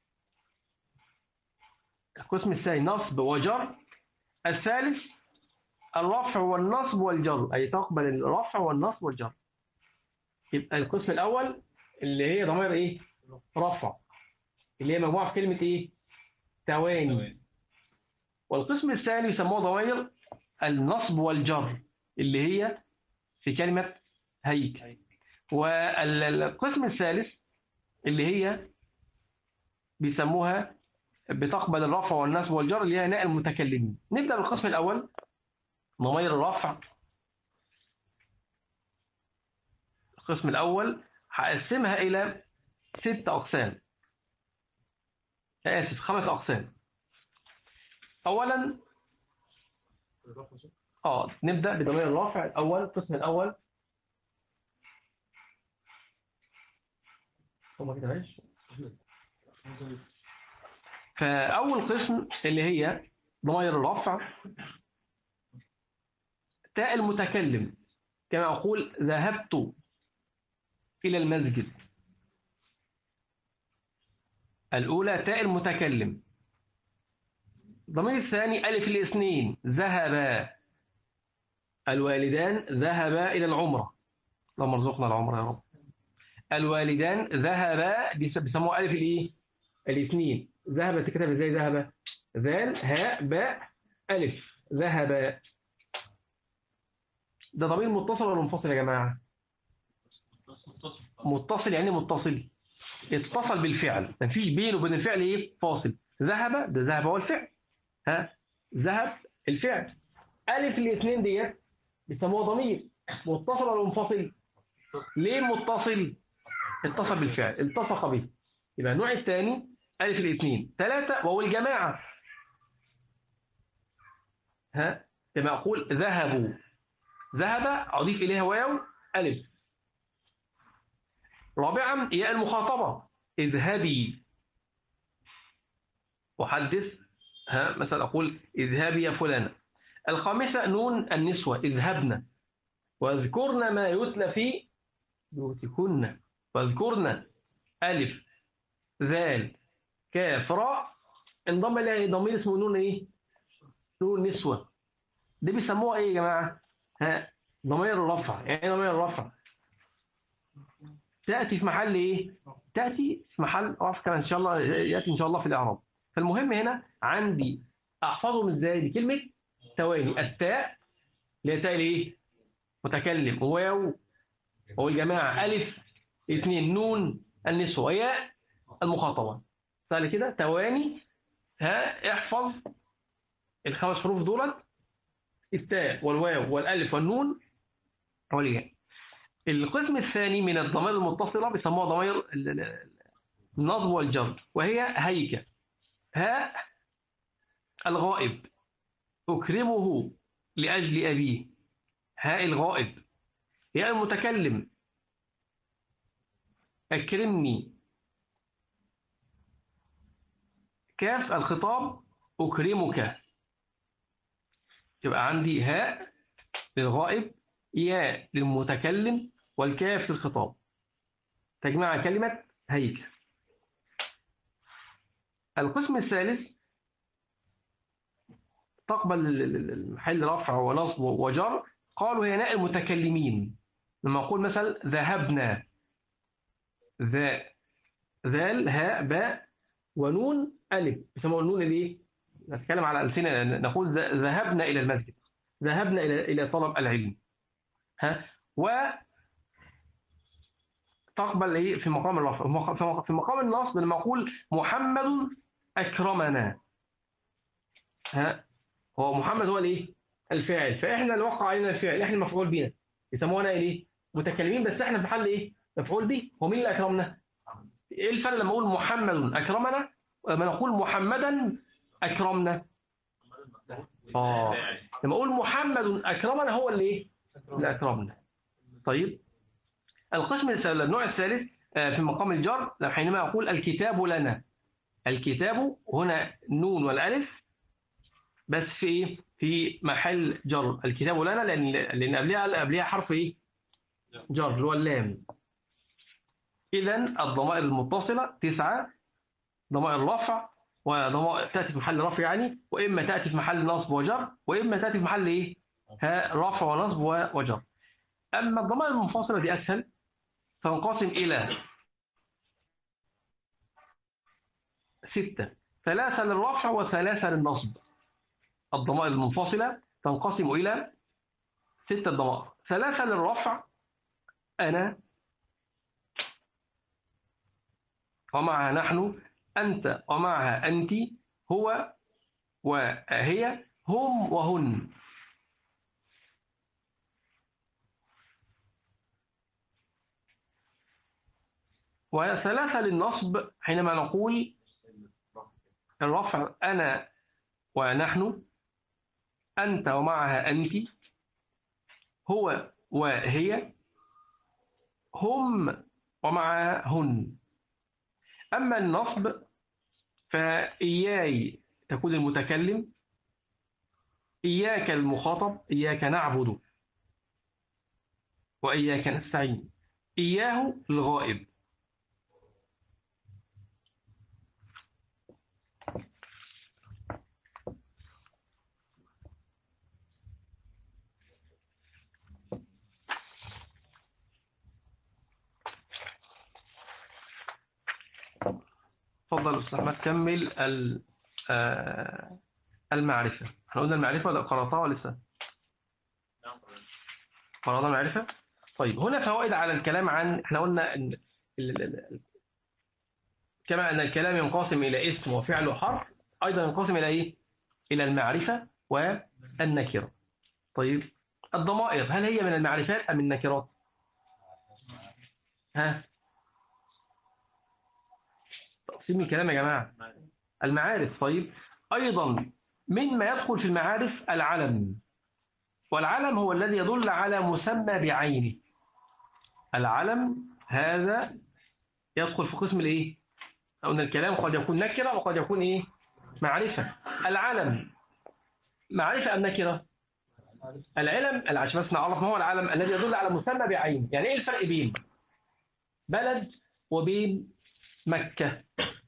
القسم الثاني نصب وجر الثالث الرفع والنصب والجر أي تقبل الرفع والنصب والجر يبقى القسم الأول اللي هي ضمائر إيه؟ رفع اللي هي مجموعة في كلمة إيه؟ تواني والقسم الثاني يسموه ضمائر النصب والجر اللي هي في كلمة هيك والقسم الثالث اللي هي بيسموها بتقبل الرفع والنصب والجر اللي هي ناء المتكلمين نبدأ بالقسم الأول ضمائر الرفع القسم الأول هقسمها إلى ست أقسام آسف خمس أقسام أولا اه نبدأ بضمير الرافع الأول القسم الأول هما كده ماشي فأول قسم اللي هي ضمير الرفع تاء المتكلم كما أقول ذهبت إلى المسجد الأولى تاء المتكلم الضمير الثاني ألف الاثنين ذهبا الوالدان ذهبا إلى العمرة اللهم ارزقنا العمرة يا رب الوالدان ذهبا بيس- بيسموها ألف الإيه؟ الاثنين ذهب تكتب إزاي ذهب ذال هاء باء ألف ذهبا ده ضمير متصل ولا منفصل يا جماعة متصل يعني متصل اتصل بالفعل مفيش بينه وبين الفعل ايه فاصل ذهب ده ذهب هو الفعل ها ذهب الفعل ألف الاثنين ديت بيسموها ضمير متصل ولا منفصل ليه متصل اتصل بالفعل التصق به يبقى النوع الثاني ألف الاثنين ثلاثة وهو الجماعة ها كما أقول ذهبوا ذهب أضيف إليها واو ألف رابعا ياء المخاطبة اذهبي أحدث ها مثلا أقول اذهبي يا فلانة الخامسة نون النسوة اذهبن واذكرن ما يتلى في بيوتكن واذكرن ألف ذال كاف راء انضم إليه ضمير اسمه نون إيه؟ نون نسوة دي بيسموها إيه يا جماعة؟ ها ضمير الرفع يعني إيه ضمير الرفع تأتي في محل إيه؟ تأتي في محل رفع كمان إن شاء الله يأتي إن شاء الله في الإعراب فالمهم هنا عندي أحفظهم إزاي بكلمة توالي التاء اللي هي تاء الإيه؟ متكلم واو هو الجماعة ألف اثنين نون النسوة ياء المخاطبة سهل كده تواني ها احفظ الخمس حروف دولت التاء والواو والألف والنون والياء القسم الثاني من الضمائر المتصلة بيسموها ضمائر ال- ال- النصب والجر وهي هيكة هاء الغائب أكرمه لأجل أبيه هاء الغائب ياء المتكلم أكرمني كاف الخطاب أكرمك يبقى عندي هاء للغائب ياء للمتكلم والكاف للخطاب تجمع كلمة هيك القسم الثالث تقبل المحل رفع ونصب وجر قالوا هي ناء المتكلمين لما أقول مثلا ذهبنا ذا ذال هاء باء ونون ألف يسموه النون الايه؟ نتكلم على ألسنة نقول ذهبنا إلى المسجد ذهبنا إلى إلى طلب العلم ها و تقبل ايه في مقام الرفع في مقام النصب لما اقول محمد اكرمنا ها هو محمد هو الايه الفاعل فاحنا اللي وقع علينا الفعل احنا المفعول بنا يسمونا ايه متكلمين بس احنا في محل ايه مفعول به هو مين اللي اكرمنا ايه الفرق لما اقول محمد اكرمنا ولما نقول محمدا اكرمنا اه لما اقول محمد اكرمنا هو اللي ايه اللي اكرمنا طيب القسم النوع الثالث في مقام الجر حينما أقول الكتاب لنا الكتاب هنا نون والألف بس في في محل جر الكتاب لنا لأن لأن قبلها قبلها حرف إيه جر اللي هو اللام إذا الضمائر المتصلة تسعة ضمائر رفع وضمائر تأتي في محل رفع يعني وإما تأتي في محل نصب وجر وإما تأتي في محل إيه ها رفع ونصب وجر أما الضمائر المنفصلة دي أسهل تنقسم إلى ستة ثلاثة للرفع وثلاثة للنصب الضمائر المنفصلة تنقسم إلى ستة ضمائر ثلاثة للرفع أنا ومعها نحن أنت ومعها أنت هو وهي هم وهن وثلاثة للنصب حينما نقول الرفع أنا ونحن أنت ومعها أنت هو وهي هم ومعها هن أما النصب فإياي تكون المتكلم إياك المخاطب إياك نعبد وإياك نستعين إياه الغائب تفضل استاذ احمد كمل المعرفة احنا قلنا المعرفة ولا قرأتها ولا لسه قرأنا المعرفة طيب هنا فوائد على الكلام عن احنا قلنا ان كما ان الكلام ينقسم الى اسم وفعل وحرف ايضا ينقسم الى ايه الى المعرفة والنكرة طيب الضمائر هل هي من المعرفات ام النكرات ها تقسيم الكلام يا جماعة المعارف طيب أيضا مما يدخل في المعارف العلم والعلم هو الذي يدل على مسمى بعينه العلم هذا يدخل في قسم الايه قلنا الكلام قد يكون نكرة وقد يكون ايه معرفة العلم معرفة أم نكرة العلم عشان بس نعرف ما هو العلم الذي يدل على مسمى بعينه يعني ايه الفرق بين بلد وبين مكة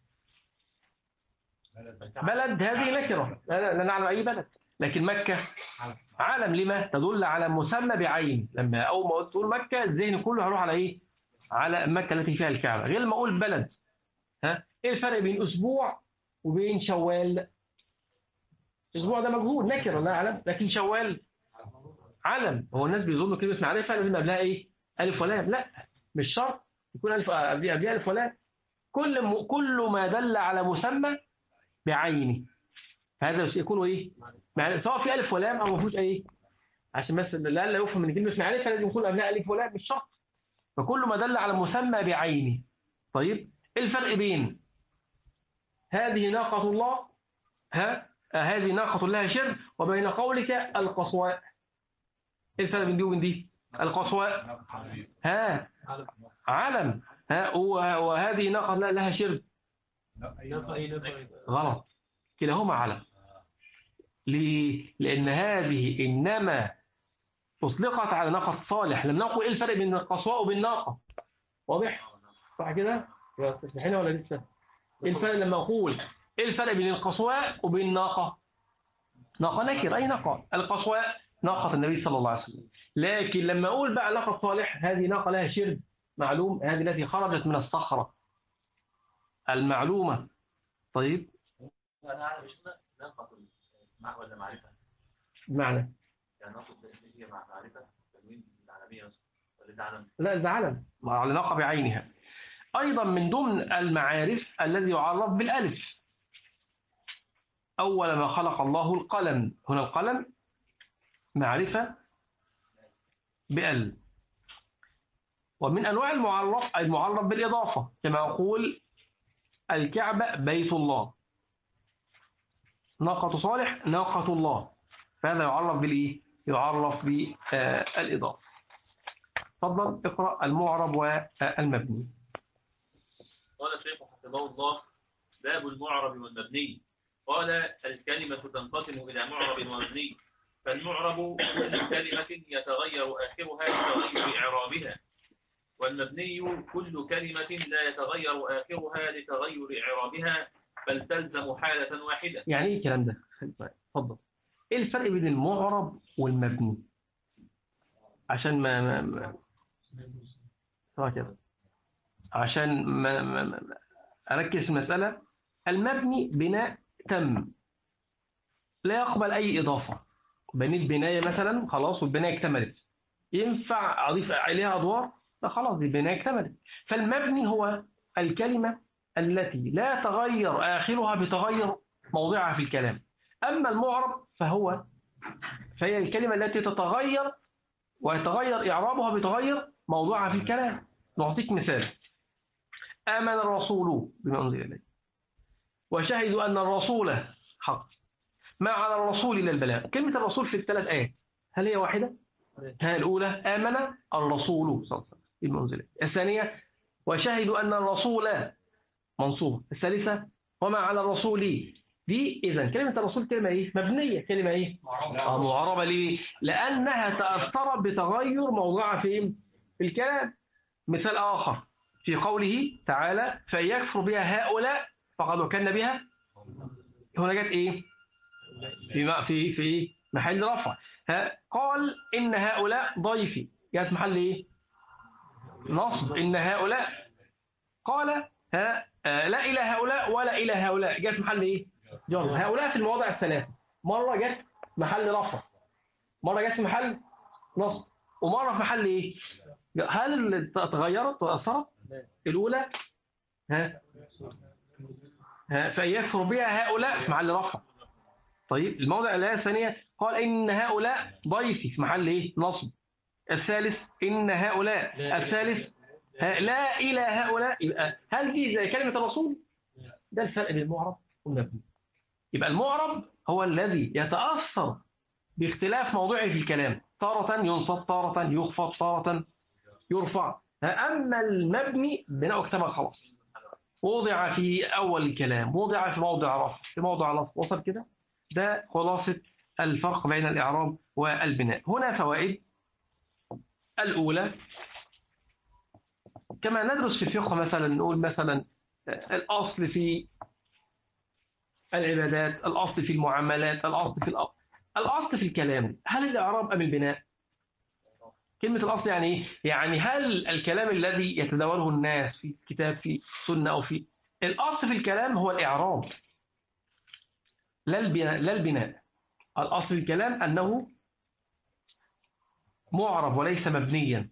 بلد هذه نكرة لا نعلم أي بلد لكن مكة علم لما تدل على مسمى بعين لما أول ما تقول مكة الذهن كله هيروح على إيه على مكة التي فيها الكعبة غير ما أقول بلد ها إيه الفرق بين أسبوع وبين شوال أسبوع ده مجهول نكرة لا علم لكن شوال علم هو الناس بيظنوا كلمة معرفة لازم قبلها إيه ألف ولام لا مش شرط يكون ألف قبلها ألف ولام كل م... كل ما دل على مسمى بعينه هذا يكون ايه مع... سواء في الف ولام او ما فيهوش ايه عشان بس لا لا يفهم من كلمه معرفه لازم يكون قبلها الف ولام مش شرط فكل ما دل على مسمى بعينه طيب ايه الفرق بين هذه ناقه الله ها هذه ناقه الله شر وبين قولك القصواء ايه الفرق بين دي وبين دي القصواء ها علم ها وهذه ناقة لها شرب غلط كلاهما علم ليه؟ لأن هذه إنما أطلقت على ناقة صالح لم نقل إيه الفرق بين القصواء وبين الناقة واضح؟ صح كده؟ تسمحين ولا لسه؟ إيه الفرق لما أقول إيه الفرق بين القصواء وبين الناقة؟ ناقة نكر أي ناقة؟ القصواء ناقة النبي صلى الله عليه وسلم لكن لما أقول بقى ناقة صالح هذه ناقة لها شرب معلوم هذه التي خرجت من الصخرة المعلومة طيب انا عارف مش نقطة مع ولا معرفة بمعنى يعني نقطة هي مع معرفة تنوين العالمية مثلا ولا ده علم لا ده علم على ناقة بعينها أيضا من ضمن المعارف الذي يعرف بالألف أول ما خلق الله القلم هنا القلم معرفة بأل ومن أنواع المعرف المعرف بالإضافة كما أقول الكعبة بيت الله ناقة صالح ناقة الله فهذا يعرف بالإيه؟ يعرف بالإضافة تفضل اقرأ المعرب والمبني قال الشيخ حفظه الله باب المعرب والمبني قال الكلمة تنقسم إلى معرب ومبني فالمعرب كل كلمة يتغير آخرها لتغير إعرابها والمبني كل كلمة لا يتغير آخرها لتغير إعرابها بل تلزم حالة واحدة يعني إيه الكلام ده؟ تفضل إيه الفرق بين المعرب والمبني؟ عشان ما, ما, ما سواء كده عشان ما, ما, ما أركز في المسألة المبني بناء تم لا يقبل أي إضافة بنيت بناية مثلا خلاص والبناية اكتملت ينفع أضيف عليها أدوار لا خلاص دي البناية اكتملت فالمبني هو الكلمة التي لا تغير آخرها بتغير موضعها في الكلام أما المعرب فهو فهي الكلمة التي تتغير ويتغير إعرابها بتغير موضوعها في الكلام نعطيك مثال آمن الرسول بما أنزل إليه وشهدوا أن الرسول حق ما على الرسول إلا البلاغ كلمة الرسول في الثلاث آيات هل هي واحدة؟ ها الأولى آمن الرسول صلى الله عليه وسلم بما أنزل إليه الثانية وشهدوا أن الرسول منصوب الثالثة وما على الرسول دي إذا كلمة الرسول كلمة إيه؟ مبنية كلمة إيه؟ آه، معربة ليه؟ لأنها تأثرت بتغير موضوعها في في الكلام مثال آخر في قوله تعالى فيكفر بها هؤلاء فقد وكلنا بها هنا جت إيه؟ في ما- في في محل رفع ها قال إن هؤلاء ضيفي جت محل إيه؟ نصب إن هؤلاء قال ها آه، لا إلى هؤلاء ولا إلى هؤلاء جت محل إيه؟ جر هؤلاء في المواضع الثلاثة مرة جت محل رفع مرة جت في محل نصب ومرة في محل إيه؟ هل اللي تغيرت وأثرت؟ الأولى ها ها فيكفر بها هؤلاء في محل رفع طيب الموضع الآية الثانية قال إن هؤلاء ضيفي في محل إيه؟ نصب الثالث إن هؤلاء الثالث ها- لا إلى هؤلاء يبقى هل دي زي كلمة الرسول؟ ده الفرق بين المعرب والمبني يبقى المعرب هو الذي يتأثر باختلاف موضعه في الكلام تارة ينصب تارة يخفض تارة يرفع أما المبني بناء اكتمل خلاص وضع في أول الكلام وضع في موضع رفع في موضع نصب وصل كده ده خلاصة الفرق بين الإعراب والبناء هنا فوائد الأولى كما ندرس في الفقه مثلا نقول مثلا الأصل في العبادات الأصل في المعاملات الأصل في الأصل الأصل في الكلام هل الإعراب أم البناء كلمة الأصل يعني إيه؟ يعني هل الكلام الذي يتداوله الناس في كتاب في سنة أو في الأصل في الكلام هو الإعراب لا البناء, لا البناء. الأصل في الكلام أنه معرب وليس مبنيا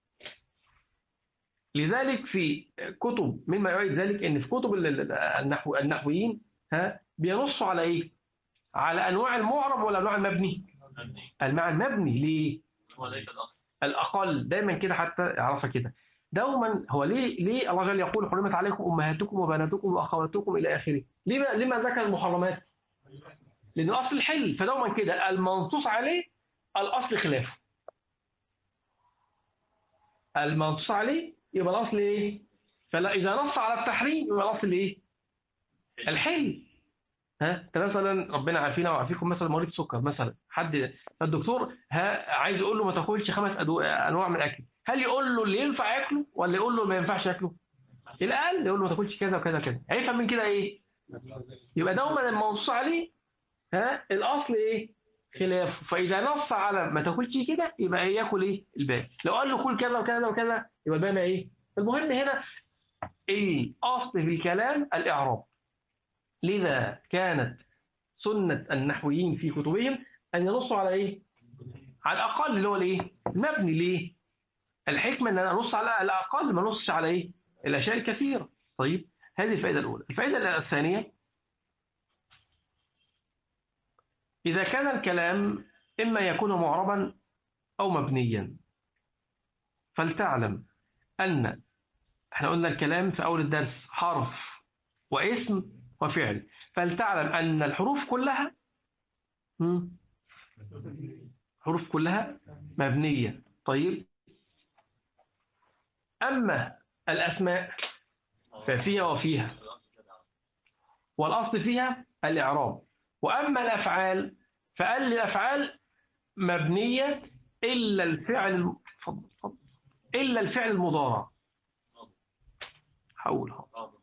لذلك في كتب مما يعيد ذلك ان في كتب ال- ال- النحو النحويين ها بينصوا على ايه على انواع المعرب والانواع المبني مبني المعنى المبني ليه هو ليس الأصل الاقل دايما كده حتى يعرفها كده دوما هو ليه ليه الله جل يقول حرمت عليكم امهاتكم وبناتكم واخواتكم الى اخره ليه بقى- لما ذكر المحرمات لان الاصل الحل فدوما كده المنصوص عليه الاصل خلافه المنصوص عليه يبقى الاصل ايه فلا اذا نص على التحريم يبقى الاصل ايه الحل ها انت مثلا ربنا عافينا وعافيكم مثلا مريض سكر مثلا حد فالدكتور ها عايز يقول له ما تاكلش خمس أدو... انواع من الاكل هل يقول له اللي ينفع ياكله ولا يقول له ما ينفعش ياكله الاقل يقول له ما تاكلش كذا وكذا وكذا هيفهم من كده ايه يبقى دوما المنصوص عليه ها الاصل ايه خلاف فاذا نص على ما تاكلش كده يبقى إيه ياكل ايه الباقي لو قال له كل كذا وكذا وكذا يبقى بقى ايه المهم هنا الاصل في الكلام الاعراب لذا كانت سنة النحويين في كتبهم أن ينصوا على إيه؟ على الأقل اللي هو الإيه؟ المبني ليه؟ الحكمة أن أنا أنص على الأقل ما نصش على إيه؟ الأشياء الكثيرة طيب هذه الفائدة الأولى الفائدة الثانية إذا كان الكلام إما يكون معربا أو مبنيا فلتعلم أن احنا قلنا الكلام في أول الدرس حرف واسم وفعل فلتعلم أن الحروف كلها مم، حروف كلها مبنية طيب أما الأسماء ففيها وفيها والأصل فيها الإعراب وأما الأفعال فقال لي الأفعال مبنية إلا الفعل اتفضل، اتفضل. إلا الفعل المضارع حولها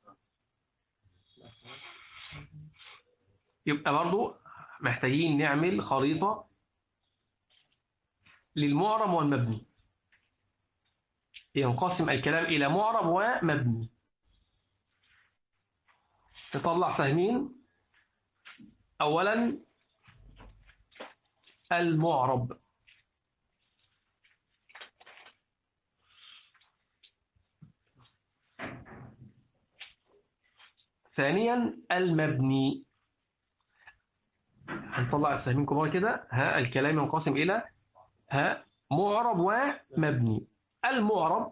يبقى برضو محتاجين نعمل خريطة للمعرب والمبني ينقسم الكلام إلى معرب ومبني نطلع سهمين أولا المعرب ثانيا المبني هنطلع السهمين كبار كده ها الكلام ينقسم إلى ها معرب ومبني المعرب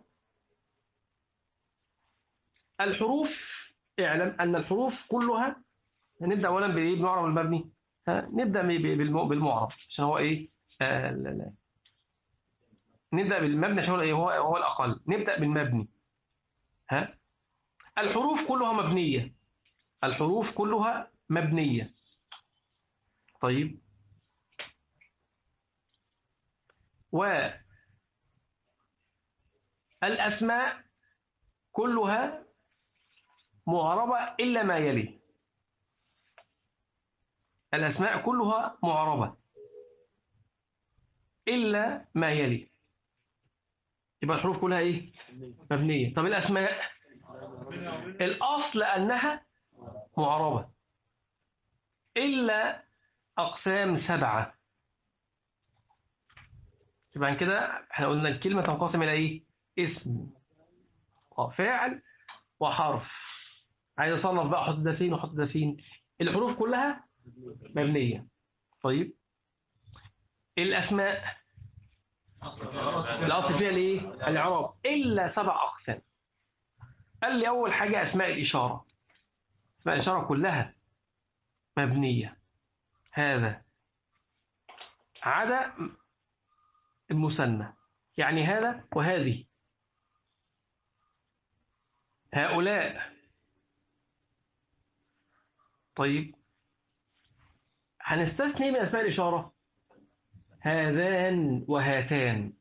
الحروف اعلم أن الحروف كلها نبدأ أولا بإيه بالمعرب والمبني ها نبدأ بالم- بالمعرب عشان هو إيه آه لا لا. نبدأ بالمبني عشان هو إيه هو هو الأقل نبدأ بالمبني ها الحروف كلها مبنية الحروف كلها مبنية طيب والأسماء كلها معربة إلا ما يلي الأسماء كلها معربة إلا ما يلي يبقى الحروف كلها إيه مبنية طب الأسماء الأصل أنها معربة إلا أقسام سبعة يبقى كده احنا قلنا الكلمة تنقسم إلى إيه؟ اسم وفاعل وحرف عايز أصنف بقى أحط ده فين وأحط ده فين الحروف كلها مبنية طيب الأسماء الأصل فيها الإيه؟ الإعراب إلا سبع أقسام قال لي أول حاجة أسماء الإشارة أسماء الإشارة كلها مبنية هذا عدا المثنى يعني هذا وهذه هؤلاء طيب هنستثني من أسماء الإشارة هذان وهاتان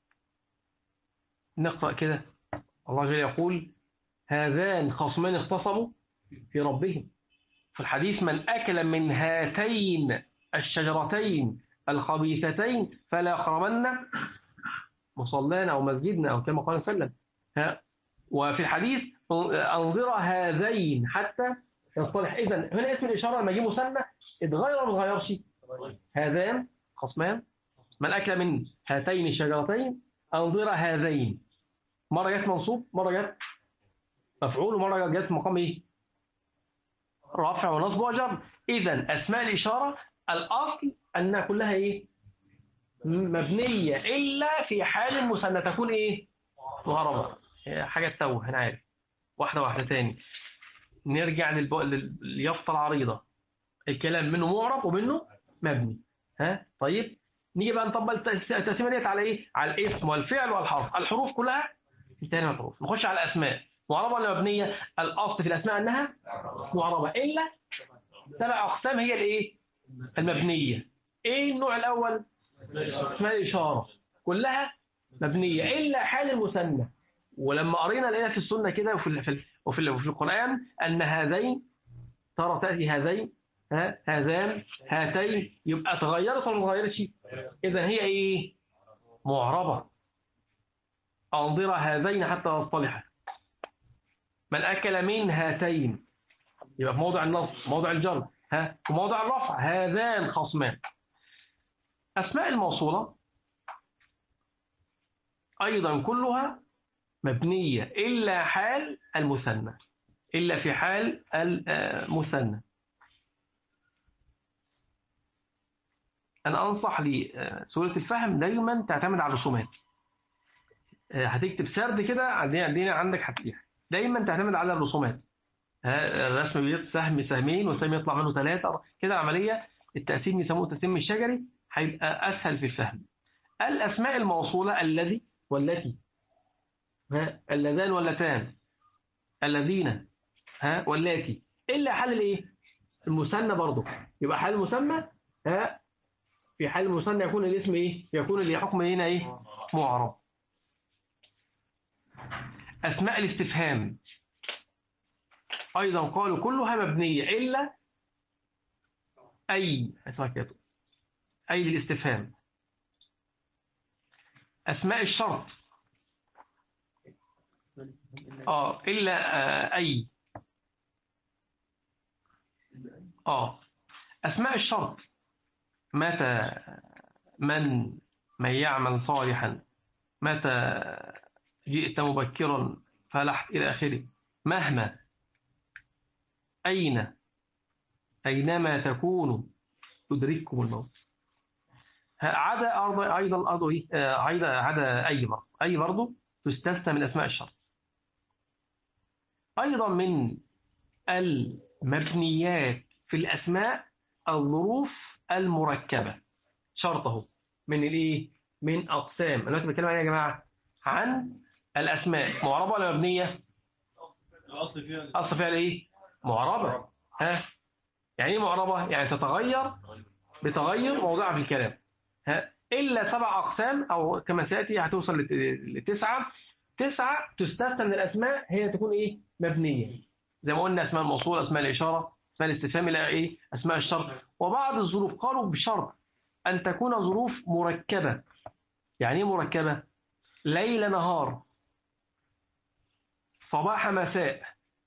نقرأ كده الله جل يقول هذان خصمان اختصموا في ربهم في الحديث من أكل من هاتين الشجرتين الخبيثتين فلا يقربن مصلانا أو مسجدنا أو كما قال وسلم ها وفي الحديث أنظر هذين حتى يصطلح إذا هنا اسم الإشارة لما يجي مثنى اتغير ولا ما اتغيرش هذان خصمان من أكل من هاتين الشجرتين أنظر هذين مرة جت منصوب مرة جت مفعول ومرة جت مقام إيه رفع ونصب وجر إذا أسماء الإشارة الأصل أنها كلها إيه مبنية إلا في حال المثنى تكون إيه مغربة حاجة تتوه أنا عارف واحدة واحدة تاني نرجع للب... لليافطة العريضة الكلام منه معرب ومنه مبني ها طيب نيجي بقى نطبق التقسيمه ديت على ايه على الاسم والفعل والحرف الحروف كلها انتهينا من الحروف نخش على الاسماء معربة ولا مبنية الأصل في الأسماء أنها معربة إلا سبع أقسام هي الإيه المبنية إيه النوع الأول اسماء الإشارة كلها مبنية إلا حال المثنى ولما قرينا لقينا في السنة كده وفي ال- في ال- وفي ال- وفي القرآن أن هذين ترى تأتي هذين ها هذان هاتين يبقى تغيرت ولا ما تغيرتش إذا هي إيه معربة أنظر هذين حتى يصطلحا من أكل من هاتين يبقى في موضع النصب موضع الجر ها في موضع الرفع هذان خصمان أسماء الموصولة أيضا كلها مبنية إلا حال المثنى إلا في حال المثنى أنا أنصح لسورة الفهم دايما تعتمد على الرسومات هتكتب سرد كده عندنا عندنا عندك هتلاقيها دايما تعتمد على الرسومات ها، الرسم بيت سهم سهمين والسهم يطلع منه ثلاثة كده العملية التقسيم يسموه التقسيم الشجري هيبقى أسهل في الفهم الأسماء الموصولة الذي والتي ها اللذان واللتان الذين ها واللاتي إلا حال الإيه المثنى برضه يبقى حال المسمى ها في حال المثنى يكون الاسم إيه يكون الحكم هنا إيه معرب أسماء الاستفهام أيضا قالوا كلها مبنية إلا أي أسماء كده أي للاستفهام أسماء الشرط آه إلا آه أي آه أسماء الشرط متى من من يعمل صالحا متى جئت مبكرا فلحت إلى آخره مهما أين أينما تكونوا يدرككم الموت عدا أرض أيضا أرض إيه؟ آه، عدا عدا أي برضه أي برضه تستثنى من أسماء الشرط أيضا من المبنيات في الأسماء الظروف المركبة شرطه من الإيه؟ من أقسام أنا دلوقتي بتكلم عن إيه يا جماعة عن الأسماء معربة ولا مبنية؟ الأصل فيها أصل فيها إيه؟ معربة ها يعني إيه معربة؟ يعني تتغير بتغير موضعها في الكلام ها إلا سبع أقسام أو كما سيأتي هتوصل لت- لتسعة تسعة تستثنى من الأسماء هي تكون إيه مبنية زي ما قلنا أسماء الموصول أسماء الإشارة أسماء الاستفهام إلى إيه أسماء الشرط وبعض الظروف قالوا بشرط أن تكون ظروف مركبة يعني إيه مركبة ليل نهار صباح مساء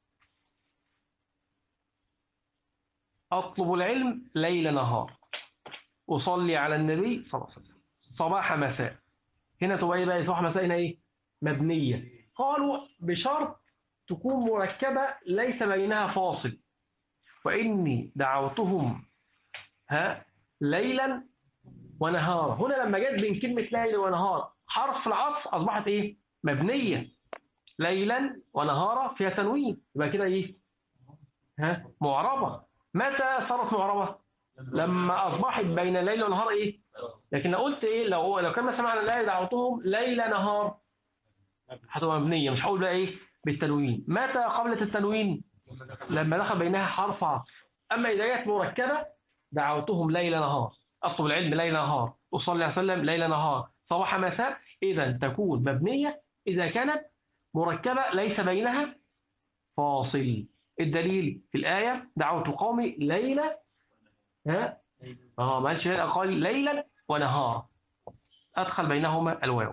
أطلب العلم ليل نهار أصلي على النبي صلى الله عليه وسلم صباح مساء هنا تبقى إيه بقى صباح مساء هنا إيه مبنية قالوا بشرط تكون مركبة ليس بينها فاصل وإني دعوتهم ها ليلا ونهارا هنا لما جت بين كلمة ليل ونهار حرف العطف أصبحت إيه مبنية ليلا ونهارا فيها تنوين يبقى كده إيه ها معربة متى صارت معربة لما أصبحت بين الليل والنهار إيه لكن لو قلت إيه لو لو كان مثلا معنى لا دعوتهم ليل نهار هتبقى مبنية مش هقول بقى إيه بالتنوين متى قبلت التنوين لما دخل بينها حرف عطف أما إذا جت مركبة دعوتهم ليل نهار أطلب العلم ليل نهار أصلي عليه وسلم ليل نهار صباح مساء إذا تكون مبنية إذا كانت مركبة ليس بينها فاصل الدليل في الآية دعوت قومي ليلة ها اه ما قالش قال ليلا ونهارا أدخل بينهما الواو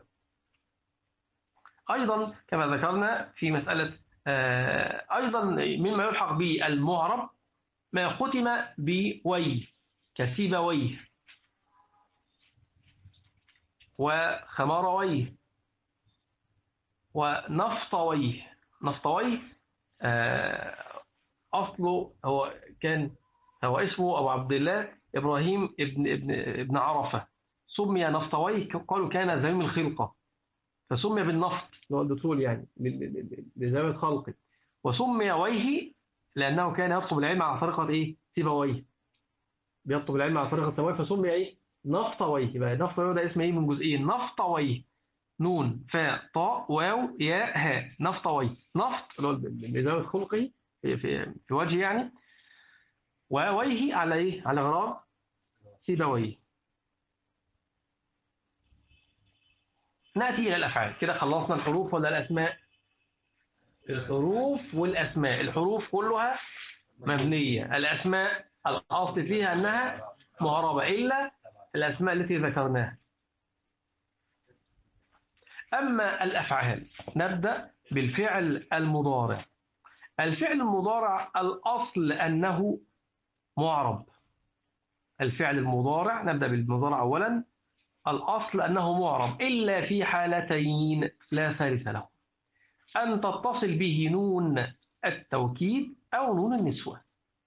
أيضا كما ذكرنا في مسألة آه، أيضا مما يلحق بالمعرب ما ختم بويه كسيبويه وخمارويه ونفطويه نفطويه آه، أصله هو كان هو اسمه أبو عبد الله إبراهيم ابن, ابن, ابن عرفة سمي نفطويه قالوا كان زميم الخلقة فسمي بالنفط اللي هو البترول يعني لزمن خلقه وسمي ويه لأنه كان يطلب العلم على طريقة إيه؟ سيبويه بيطلب العلم على طريقة سيبويه فسمي إيه؟ نفطويه يبقى نفطويه ده اسم إيه من جزئين نفطويه نون فاء طاء واو ياء هاء نفطوي نفط اللي هو بذوي خلقه في, في, في وجه يعني واويه على ايه على غرار سيبويه نأتي إلى الأفعال كده خلصنا الحروف ولا الأسماء الحروف والأسماء الحروف كلها مبنية الأسماء الأصل فيها أنها معربة إلا الأسماء التي ذكرناها أما الأفعال نبدأ بالفعل المضارع الفعل المضارع الأصل أنه معرب الفعل المضارع نبدأ بالمضارع أولا الأصل أنه معرب إلا في حالتين لا ثالث له أن تتصل به نون التوكيد أو نون النسوة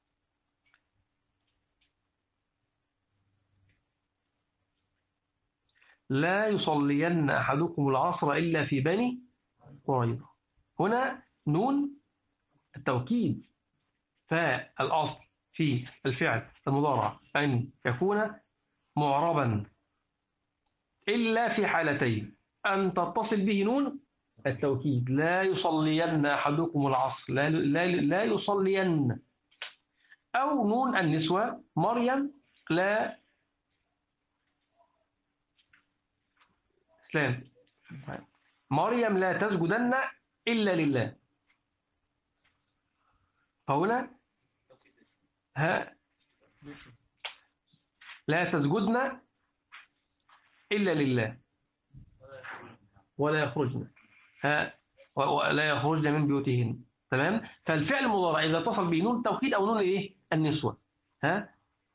لا يصلين أحدكم العصر إلا في بني قريظة هنا نون التوكيد فالأصل في الفعل المضارع أن يكون معربا إلا في حالتين أن تتصل به نون التوكيد لا يصلين أحدكم العصر لا, لا, لا يصلين أو نون النسوة مريم لا اسلام مريم لا تسجدن إلا لله فهنا ها لا تسجدن إلا لله ولا يخرجن ها ولا يخرجن من بيوتهن تمام فالفعل المضارع إذا اتصل به نون التوكيد أو نون إيه النسوة ها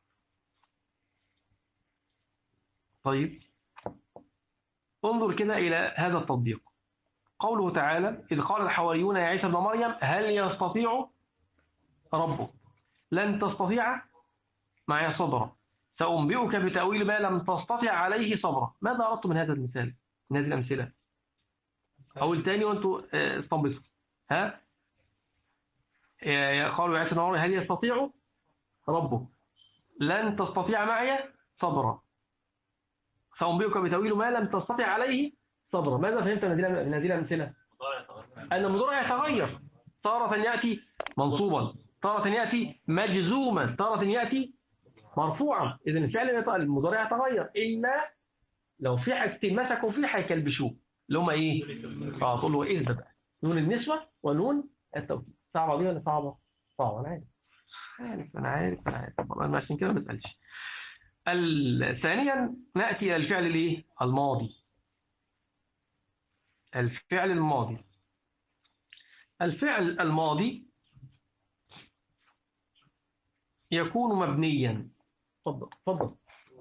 طيب انظر كده إلى هذا التطبيق قوله تعالى إذ قال الحواريون يا عيسى ابن مريم هل يستطيع ربك لن تستطيع معي صبرا سأنبئك بتأويل ما لم تستطع عليه صبرا ماذا أردت من هذا المثال من هذه الأمثلة أول تاني وأنتوا استنبطوا ها قالوا يا عيسى ابن مريم هل يستطيع ربك لن تستطيع معي صبرا سأنبئك بتأويل ما لم تستطع عليه صبرا ماذا فهمت من هذه الأمثلة أن المضارع يتغير تارة يأتي منصوبا تارة يأتي مجزوما تارة يأتي مرفوعا إذا الفعل المضارع يتغير إلا لو في حاجتين مسكوا فيه هيكلبشوه اللي هم إيه؟ اه تقول له إيه ده بقى نون النسوة ونون التوكيد صعبة دي ولا صعبة؟ صعبة أنا عارف عارف أنا عارف أنا عارف والله عشان كده ما بسألش ثانيا نأتي إلى الفعل الايه الماضي الفعل الماضي الفعل الماضي يكون مبنيا تفضل تفضل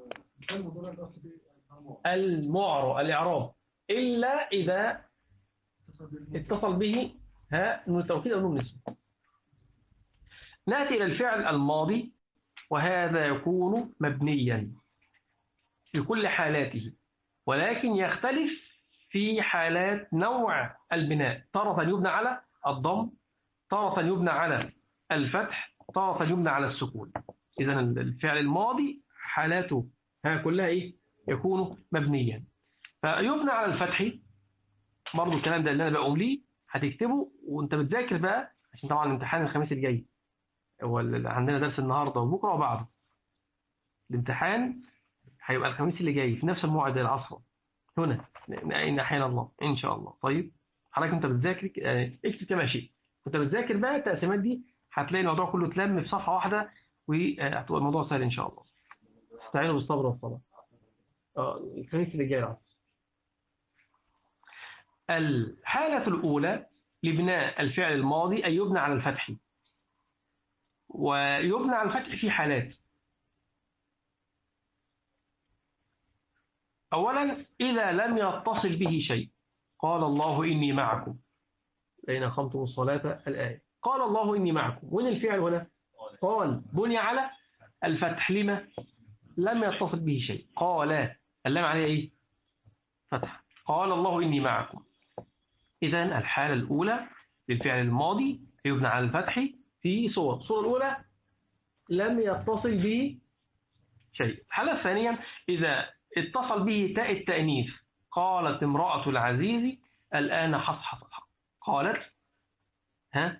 المعرب الإعراب إلا إذا اتصل به ها نون التوكيد أو نون النسبة نأتي إلى الفعل الماضي وهذا يكون مبنيا في كل حالاته ولكن يختلف في حالات نوع البناء تارة يبنى على الضم تارة يبنى على الفتح تارة يبنى على السكون إذا الفعل الماضي حالاته ها كلها إيه يكون مبنيا فيبنى على الفتح برضو الكلام ده اللي أنا بقوم ليه هتكتبه وانت بتذاكر بقى عشان طبعا الامتحان الخميس الجاي هو عندنا درس النهارده وبكره وبعده الامتحان هيبقى الخميس اللي جاي في نفس الموعد العصر هنا ان احيانا الله ان شاء الله طيب حضرتك انت بتذاكر اكتب كما شئت وانت بتذاكر بقى التقسيمات دي هتلاقي الموضوع كله اتلم في صفحه واحده وهتبقى الموضوع سهل ان شاء الله استعينوا بالصبر والصلاه اه الخميس اللي جاي العصر الحالة الأولى لبناء الفعل الماضي أي يبنى على الفتح ويبنى على الفتح في حالات أولا إذا لم يتصل به شيء قال الله إني معكم أين أقمتم الصلاة الآية قال الله إني معكم وين الفعل هنا قال بني على الفتح لما لم يتصل به شيء قال اللام عليه إيه فتح قال الله إني معكم إذا الحالة الأولى للفعل الماضي يبنى على الفتح في صور الصورة الأولى لم يتصل به شيء الحالة الثانية إذا اتصل به تاء التأنيث قالت امرأة العزيز الآن حصحص قالت ها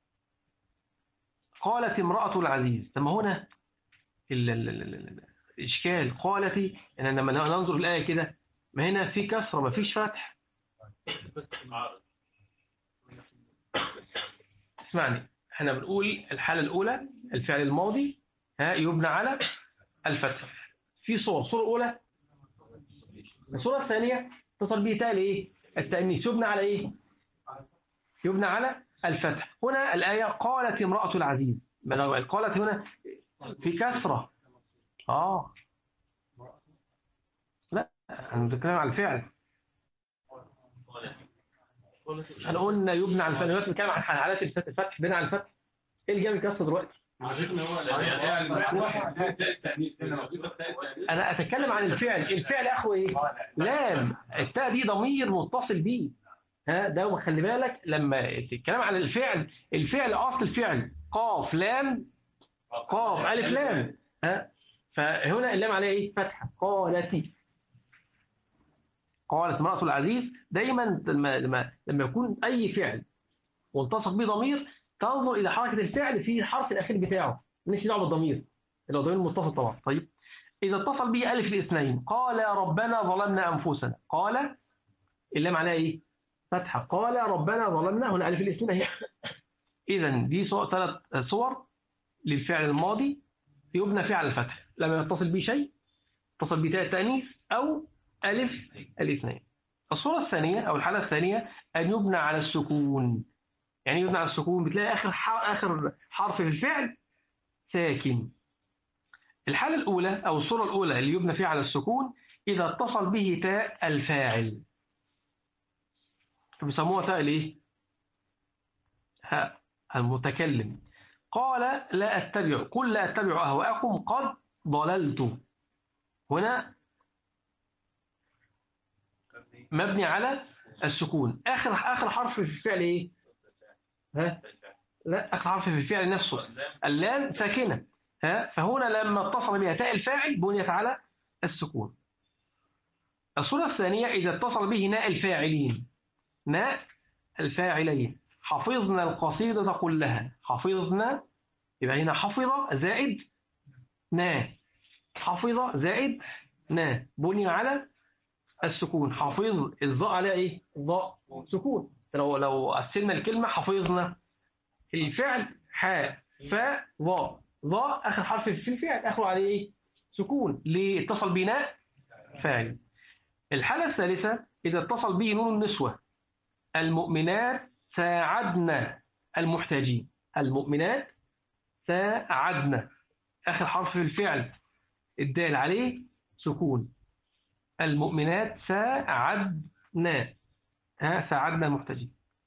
قالت امرأة العزيز ثم هنا ال- ال- ال- ال- ال- الإشكال قالت يعني لما ننظر الآية كده ما هنا في كسرة ما فيش فتح بس المعارض اسمعني احنا بنقول الحالة الأولى الفعل الماضي ها يبنى على الفتح في صور صورة أولى الصورة الثانية اتصل به تالي ايه التأنيث يبنى على ايه يبنى على الفتح هنا الآية قالت امرأة العزيز من أول قالت هنا في كسرة اه لا احنا بنتكلم على الفعل احنا قلنا يبنى على الفتح دلوقتي بنتكلم عن حالات الفتح الفتح بناء على الفتح ايه اللي جاب الكسر دلوقتي انا اتكلم عن الفعل الفعل اخو ايه لام التاء دي ضمير متصل بيه ها ده خلي بالك لما تتكلم عن الفعل الفعل اصل الفعل قاف لام قاف الف لام ها فهنا اللام عليها ايه فتحه قالتي قالت امرأة العزيز دايما لما لما لما يكون اي فعل ملتصق به ضمير تنظر الى حركه الفعل في الحرف الاخير بتاعه مش دعوه بالضمير اللي هو ضمير متصل طبعا طيب اذا اتصل به الف الاثنين قال ربنا ظلمنا انفسنا قال اللام عليها ايه فتحه قال ربنا ظلمنا هنا الف الاثنين اهي اذا دي صور ثلاث صور للفعل الماضي يبنى فيه على الفتح لما يتصل به شيء اتصل به تاء التانيث او الف الاثنين الصوره الثانيه او الحاله الثانيه ان يبنى على السكون يعني يبنى على السكون بتلاقي اخر ح- اخر حرف في الفعل ساكن الحالة الأولى أو الصورة الأولى اللي يبنى فيها على السكون إذا اتصل به تاء الفاعل بيسموها تاء الايه؟ ها المتكلم قال لا أتبع قل لا أتبع أهواءكم قد ضللت هنا مبني على السكون آخر آخر حرف في الفعل إيه؟ ها؟ لا آخر حرف في الفعل نفسه اللام ساكنة ها فهنا لما اتصل بها تاء الفاعل بنيت على السكون الصورة الثانية إذا اتصل به ناء الفاعلين ناء الفاعلين حفظنا القصيدة كلها حفظنا يبقى هنا حفظ زائد نا حفظ زائد نا بني على السكون حفظ الظاء عليها ايه ضاء سكون لو لو قسمنا الكلمة حفظنا الفعل حاء فاء ضاء ضاء اخر حرف في الفعل اخره عليه ايه سكون ليه اتصل بناء فاعل الحالة الثالثة إذا اتصل به نون النسوة المؤمنات ساعدنا المحتاجين المؤمنات ساعدنا آخر حرف في الفعل الدال عليه سكون المؤمنات ساعدنا ها ساعدنا المحتاجين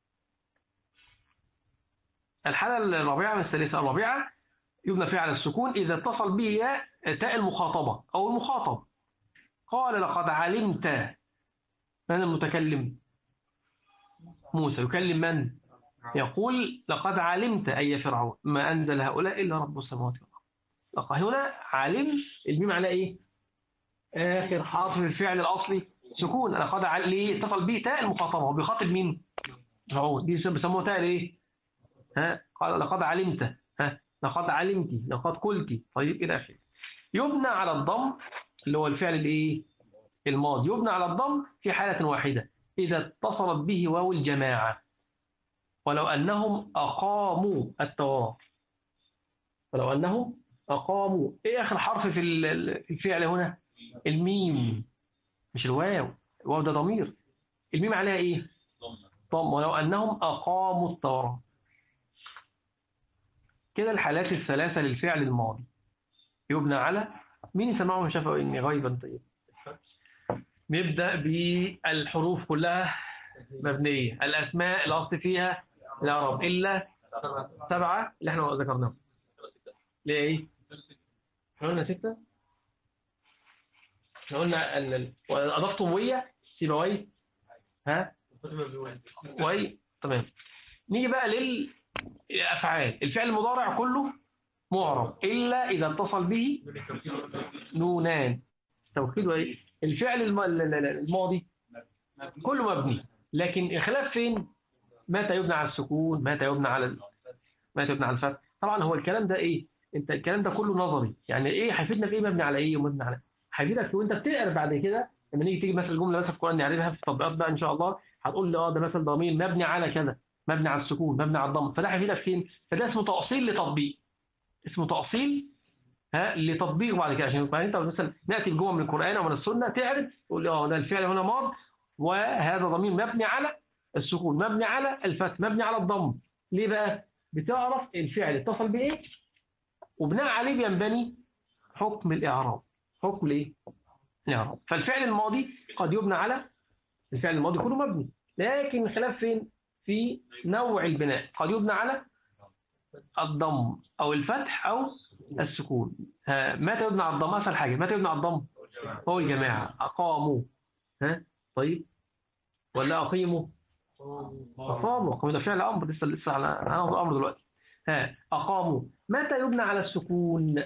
الحالة الرابعة من الثالثة الرابعة يبنى فيها على السكون إذا اتصل به ياء تاء المخاطبة أو المخاطب قال لقد علمت من المتكلم موسى يكلم من يقول لقد علمت أي فرعون ما أنزل هؤلاء إلا رب السماوات والأرض لقد هنا علم الميم على إيه آخر حرف في الفعل الأصلي سكون لقد عل... ليه اتصل به تاء المخاطبة وبيخاطب مين فرعون دي بيسموها تاء ايه ها قال لقد علمت ها لقد علمت لقد قلت طيب إلى آخره يبنى على الضم اللي هو الفعل الايه الماضي يبنى على الضم في حالة واحدة إذا اتصلت به واو الجماعة ولو أنهم أقاموا التوراة ولو أنهم أقاموا إيه آخر حرف في ال- في الفعل هنا الميم مش الواو الواو ده ضمير الميم عليها إيه ضم ولو أنهم أقاموا التوراة كده الحالات الثلاثة للفعل الماضي يبنى على مين يسمعهم شافوا إني غيبا طيب نبدأ بالحروف كلها مبنية الأسماء الأصل فيها لا رب إلا سبعة اللي احنا ذكرناهم ليه ايه؟ احنا قلنا ستة احنا قلنا ال- ال- وأضفتم وية سيبوي ها وي تمام نيجي بقى للأفعال الفعل المضارع كله معرب إلا إذا اتصل به نونان توكيد وايه الفعل الم- ال- ال- الماضي كله مبني لكن الخلاف فين متى يبنى على السكون متى يبنى على ال- متى يبنى على الفتح طبعا هو الكلام ده ايه انت الكلام ده كله نظري يعني ايه هيفيدنا في ايه مبني على ايه ومبني على هيفيدك وانت بتقرا بعد كده لما نيجي تيجي مثلا جمله مثلا في القران نعرفها في التطبيقات بقى ان شاء الله هتقول لي اه ده مثلا ضمير مبني على كذا مبني على السكون مبني على الضم فده هيفيدك فين فده اسمه تأصيل لتطبيق اسمه تأصيل ها لتطبيق بعد كده عشان يبقى انت مثلا ناتي بجمله من القران او من السنه تعرف تقول لي اه ده الفعل هنا ماض وهذا ضمير مبني على السكون مبني على الفتح مبني على الضم ليه بقى بتعرف الفعل اتصل بايه وبناء عليه بينبني حكم الاعراب حكم الايه الاعراب فالفعل الماضي قد يبنى على الفعل الماضي كله مبني لكن الخلاف فين في نوع البناء قد يبنى على الضم او الفتح او السكون ها متى يبنى على الضم اسهل حاجه متى يبنى على الضم هو الجماعه اقاموا ها طيب ولا اقيموا أقاموا أقاموا ده فعل أمر لسه لسه على هناخد أمر دلوقتي ها أقاموا متى يبنى على السكون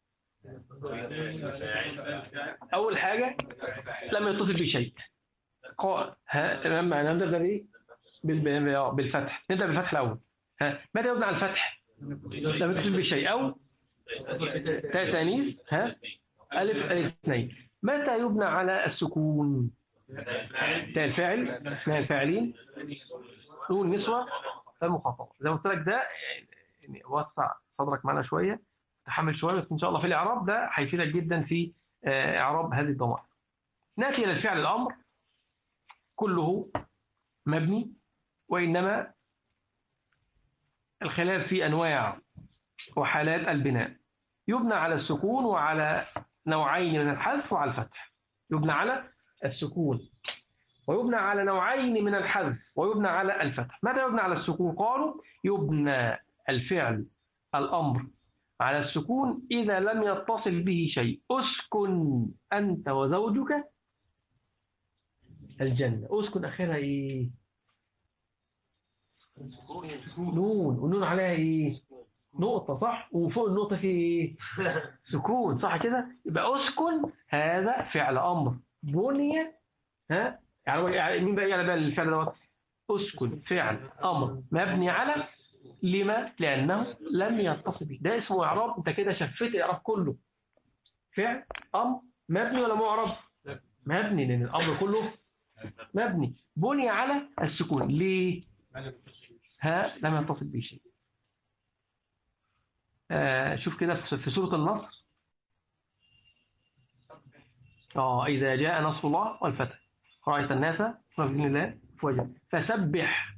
أول حاجة لم يتصل بشيء قا ها لما نبدأ بإيه بال- بالفتح نبدأ بالفتح الأول ها متى يبنى على الفتح لم يتصل بشيء أو تاء تانيث ها ألف ألف اثنين متى يبنى على السكون تاء الفاعل اسماء الفاعلين نون نسوة المخاطبة زي ما قلت لك ده يعني وسع صدرك معنا شوية تحمل شوية بس إن شاء الله في الإعراب ده هيفيدك جدا في آه، إعراب هذه الضمائر نأتي إلى الفعل الأمر كله مبني وإنما الخلاف في أنواع وحالات البناء يبنى على السكون وعلى نوعين من الحذف وعلى الفتح يبنى على السكون ويبنى على نوعين من الحذف ويبنى على الفتح ماذا يبنى على السكون قالوا يبنى الفعل الأمر على السكون إذا لم يتصل به شيء أسكن أنت وزوجك الجنة أسكن آخرها إيه نون والنون عليها إيه نقطة صح وفوق النقطة في إيه سكون صح كده يبقى أسكن هذا فعل أمر بني ها يعني يعني مين بقى يعلى بقى الفعل دوت اسكن فعل امر مبني على لما لانه لم يتصل به ده اسمه اعراب انت كده شفيت الاعراب كله فعل امر مبني ولا معرب مبني لان الامر كله مبني بني على السكون ليه ها لم يتصل به شيء آه شوف كده في في سوره النصر اه اذا جاء نصر الله والفتح رأيت الناس بإذن الله فوجا فسبح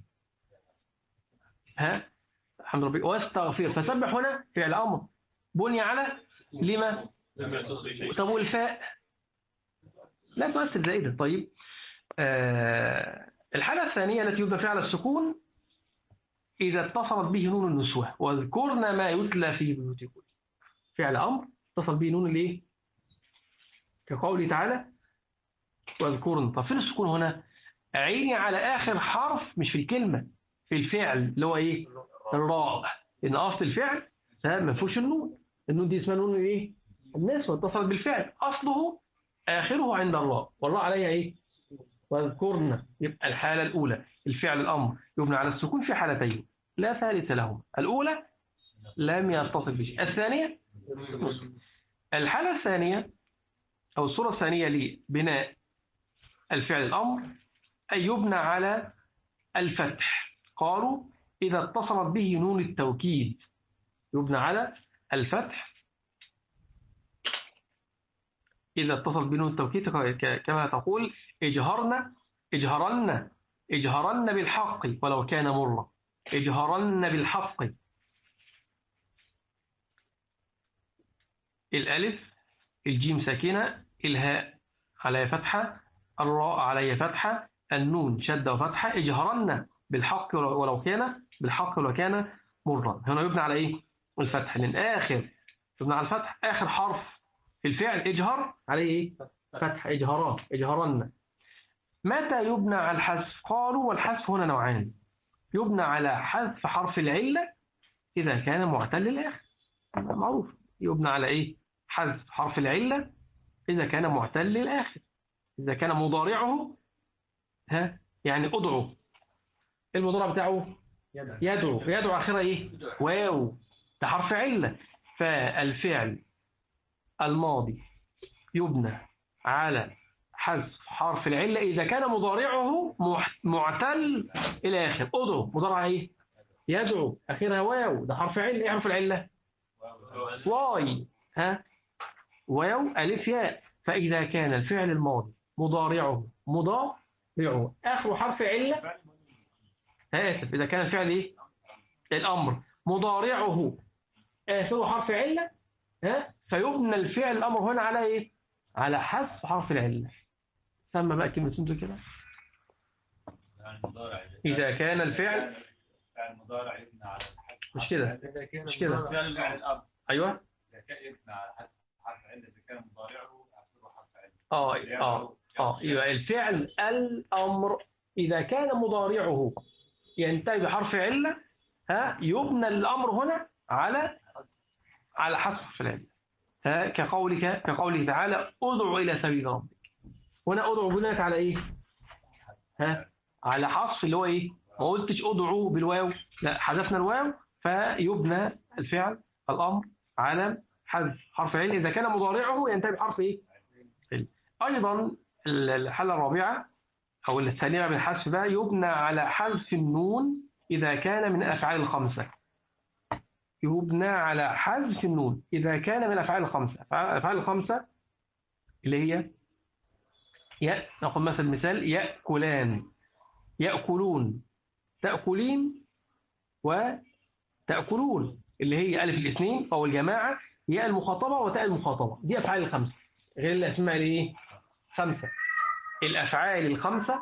ها الحمد لله واستغفر فسبح هنا فعل أمر بني على لما طب والفاء لا تؤثر زائدة طيب آه الحالة الثانية التي يبنى فيها على السكون إذا اتصلت به نون النسوة واذكرنا ما يتلى في بيوتكم فعل أمر اتصل به نون الايه كقوله تعالى واذكرن طب فين السكون هنا عيني على آخر حرف مش في الكلمة في الفعل اللي هو إيه الراء إن أصل الفعل ده ما فيهوش النون النون دي اسمها نون إيه النسوة اتصلت بالفعل أصله آخره عند الراء والراء عليها إيه واذكرن يبقى الحالة الأولى الفعل الأمر يبنى على السكون في حالتين لا ثالث لهم الأولى لم يتصل بشيء الثانية الحالة الثانية أو الصورة الثانية لبناء الفعل الأمر أن يبنى على الفتح قالوا إذا اتصلت به نون التوكيد يبنى على الفتح إذا اتصل بنون التوكيد كما تقول اجهرنا اجهرن اجهرن بالحق ولو كان مرا اجهرن بالحق الألف الجيم ساكنة الهاء على فتحة الراء علي فتحة النون شدة وفتحة اجهرن بالحق ولو كان بالحق ولو كان مرا هنا يبنى على ايه الفتح لان اخر يبنى على الفتح اخر حرف في الفعل اجهر عليه ايه فتح اجهران اجهرن متى يبنى على الحذف قالوا والحذف هنا نوعان يبنى على حذف حرف العلة إذا كان معتل الآخر معروف يبنى على إيه حذف حرف العلة إذا كان معتل الآخر إذا كان مضارعه ها يعني ادعو المضارع بتاعه يدعو يدعو آخرها إيه واو ده حرف علة فالفعل الماضي يبنى على حذف حرف العلة إذا كان مضارعه مح- معتل إلى آخر ادعو مضارع إيه يدعو آخرها واو ده حرف علة إيه حرف العلة واي ها واو ألف ياء فإذا كان الفعل الماضي مضارعه مضارعه آخر حرف علة آسف إذا كان الفعل إيه الأمر مضارعه آخر حرف علة ها فيبنى الفعل الأمر هنا على إيه على حذف حرف العلة سمى بقى كلمتين دول كده المضارع إذا كان الفعل المضارع يبنى على الحذف مش كده إذا كان مش كده. المضارع- فعل فعل الأمر أيوه إذا كان يبنى على حذف حرف علة إذا كان مضارعه آخره حرف علة آه آه آه يبقى الفعل الأمر إذا كان مضارعه ينتهي بحرف علة ها يبنى الأمر هنا على على حذف حرف العلة ها كقولك كقوله تعالى ادعو إلى سبيل ربك هنا ادعو بناء على إيه ها على حذف اللي هو إيه ما قلتش ادعو بالواو لا حذفنا الواو فيبنى الفعل الأمر على حذف حرف علة إذا كان مضارعه ينتهي بحرف إيه أيضا الحالة الرابعة أو الثانية من الحذف بقى يبنى على حذف النون إذا كان من الأفعال الخمسة يبنى على حذف النون إذا كان من الأفعال الخمسة الأفعال الخمسة اللي هي ي... نأخذ مثلا مثال يأكلان يأكلون تأكلين وتأكلون اللي هي ألف الاثنين أو الجماعة ياء المخاطبة وتاء المخاطبة دي أفعال الخمسة غير الأسماء الإيه؟ خمسة الأفعال الخمسة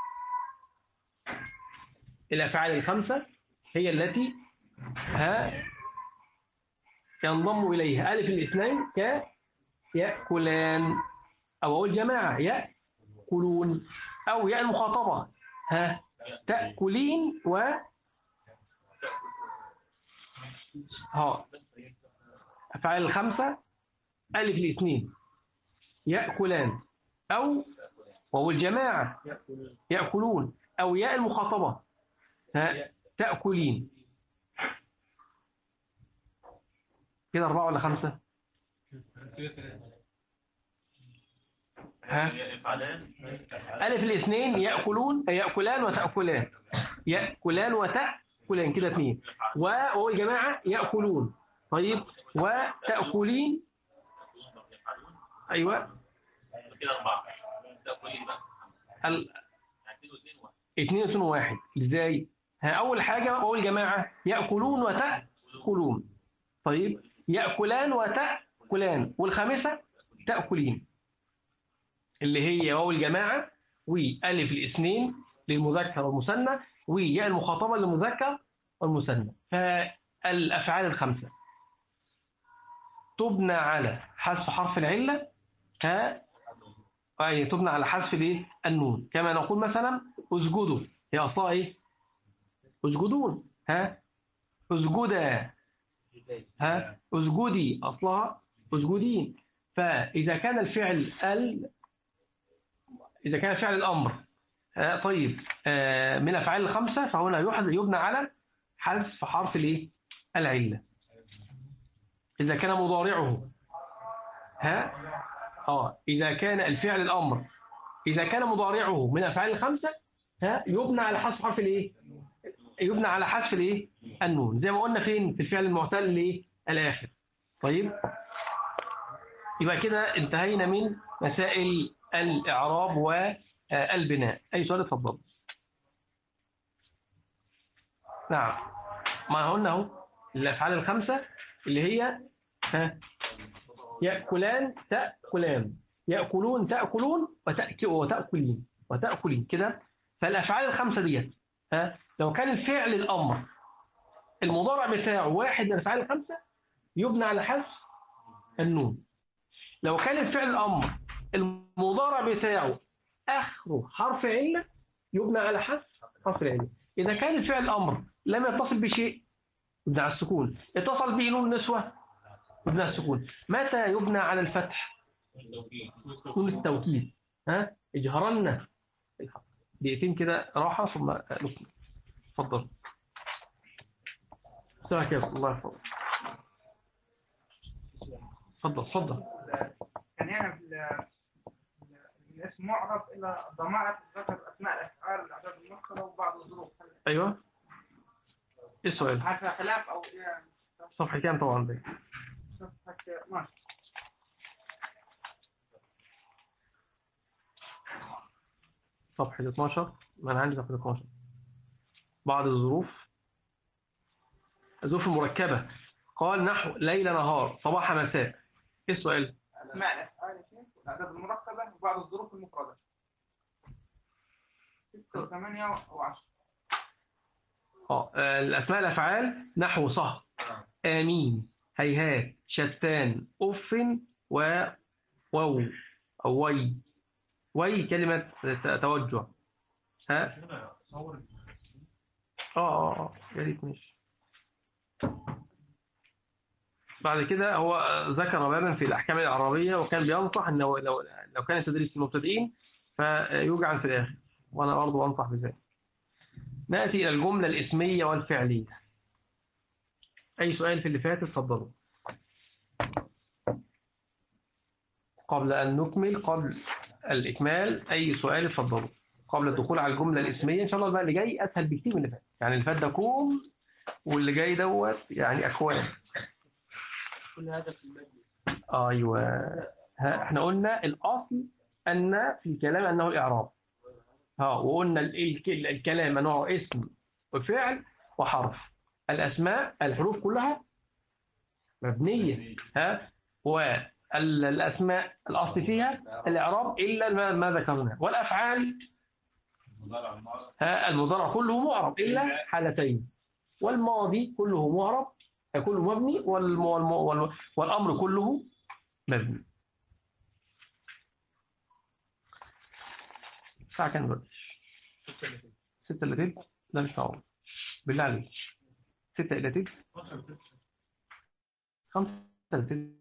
الأفعال الخمسة هي التي ها ينضم إليها ألف الاثنين ك يأكلان أو أقول جماعة يأكلون أو ياء المخاطبة ها تأكلين و ها أفعال الخمسة ألف الاثنين يأكلان أو وهو الجماعة يأكلون أو ياء المخاطبة ها تأكلين كده أربعة ولا خمسة ها يفعلان ألف الاثنين يأكلون يأكلان وتأكلان يأكلان وتأكلان كده اثنين وهو الجماعة يأكلون طيب وتأكلين أيوة كده أربعة تأكلين بقى ال- اثنين واثنين واحد اثنين اثنين واحد ازاي ها اول حاجه وهو الجماعه ياكلون وتاكلون طيب ياكلان وتاكلان والخامسه تاكلين اللي هي واو الجماعه والف الاثنين للمذكر والمثنى وياء المخاطبه للمذكر والمثنى فالافعال الخمسه تبنى على حذف حرف العله ها أي تبنى على حذف الايه النون كما نقول مثلا اسجدوا هي اصلها ايه اسجدون ها اسجدا ها اسجدي اصلها اسجدين فاذا كان الفعل ال اذا كان فعل الامر آه طيب آه من افعال الخمسه فهنا يحذف يبنى على حذف حرف الايه العله اذا كان مضارعه ها اه اذا كان الفعل الامر اذا كان مضارعه من افعال الخمسه ها يبنى على حذف حرف الايه يبنى على حذف الايه النون زي ما قلنا فين في الفعل المعتل الايه الاخر طيب يبقى كده انتهينا من مسائل الاعراب والبناء اي سؤال اتفضل نعم ما قلنا اهو الافعال الخمسه اللي هي ها يأكلان تأكلان يأكلون تأكلون وتأك- وتأكلين وتأكلين كده فالأفعال الخمسة ديت ها لو كان الفعل الأمر المضارع بتاعه واحد من الأفعال الخمسة يبنى على حذف النون لو كان الفعل الأمر المضارع بتاعه آخره حرف علة يبنى على حذف حرف العلة إذا كان الفعل الأمر لم يتصل بشيء يبنى على السكون اتصل به نون نسوة يبنى على السكون متى يبنى على الفتح نون التوكيد ها اجهرن الحق دقيقتين كده راحة ثم نكمل اتفضل سامعك يا الله يحفظك اتفضل اتفضل كان هنا في ال- الاسم معرب الى ضمائر ذكر اسماء الافعال الاعداد المؤخره وبعض الظروف ايوه ايه السؤال هذا خلاف او يعني صفحة كام طبعا ده صفحه ماشي صفحة 12 ما انا عندي صفحة 12 بعض الظروف الظروف المركبة قال نحو ليل نهار صباح مساء ايه السؤال اسماء الافعال يا شيخ والاعداد المركبه وبعض الظروف المفرده ستة وثمانية وعشرة اه آه، الاسماء الافعال نحو صح امين هيهات شتان اف و واو او وي وي كلمة توجه ها صور اه اه اه يا ريت ماشي بعد كده هو ذكر بابا في الاحكام الاعرابيه وكان بينصح انه لو لو كان تدريس المبتدئين فيجعل في الاخر وانا برضه انصح بذلك ناتي الى الجمله الاسميه والفعليه اي سؤال في اللي فات اتفضلوا قبل ان نكمل قبل الاكمال اي سؤال اتفضلوا قبل الدخول على الجمله الاسميه ان شاء الله بقى اللي جاي اسهل بكتير من اللي فات يعني اللي فات ده كوم واللي جاي دوت يعني اكوان كل هذا في المجلس ايوه ها احنا قلنا الاصل ان في الكلام انه الاعراب ها وقلنا ال- ال- الكلام انه اسم وفعل وحرف الاسماء الحروف كلها مبنيه ها والاسماء الاصل فيها الاعراب الا ما- ما ذكرناه والافعال مضارع المعرض ها المضارع كله معرب إلا حالتين والماضي كله معرب كله مبني والم... والم... والم... والأمر كله مبني الساعة كام دلوقتي؟ ستة إلا تلت؟ لا مش معقول بالله عليك ستة إلا تلت؟ خمسة إلا تلت؟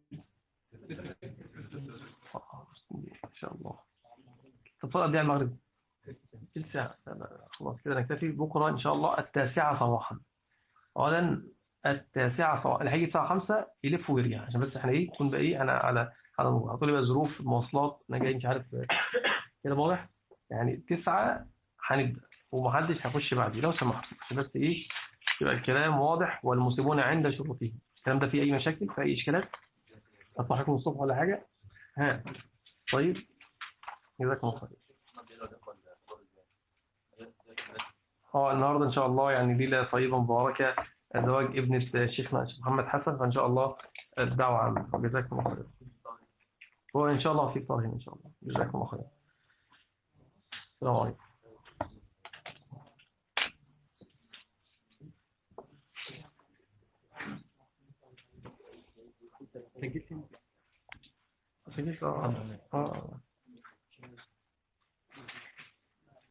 آه، إن شاء الله تتفضل قد إيه على المغرب؟ تلت ساعة لا، لا، خلاص كده نكتفي بكرة إن شاء الله التاسعة صباحا أولا التاسعة صباحا اللي هيجي الساعة 5 يلف ويرجع عشان بس احنا ايه نكون بقى ايه انا على على نور هتقولي بقى ظروف المواصلات انا جاي مش عارف كده واضح يعني تسعة هنبدأ ومحدش هيخش بعدي لو سمحت عشان بس ايه يبقى الكلام واضح والمصيبون عند شروطه الكلام ده فيه اي مشاكل في اي اشكالات اصبحكم الصبح ولا حاجة ها طيب جزاكم الله خير اه النهارده ان شاء الله يعني ليله طيبه مباركه زواج ابنة شيخنا الشيخ محمد حسن فان شاء الله الدعوه عامه وجزاكم الله خير هو ان شاء الله في طاهر ان شاء الله جزاكم الله خير السلام عليكم سجلت سجلت اه اه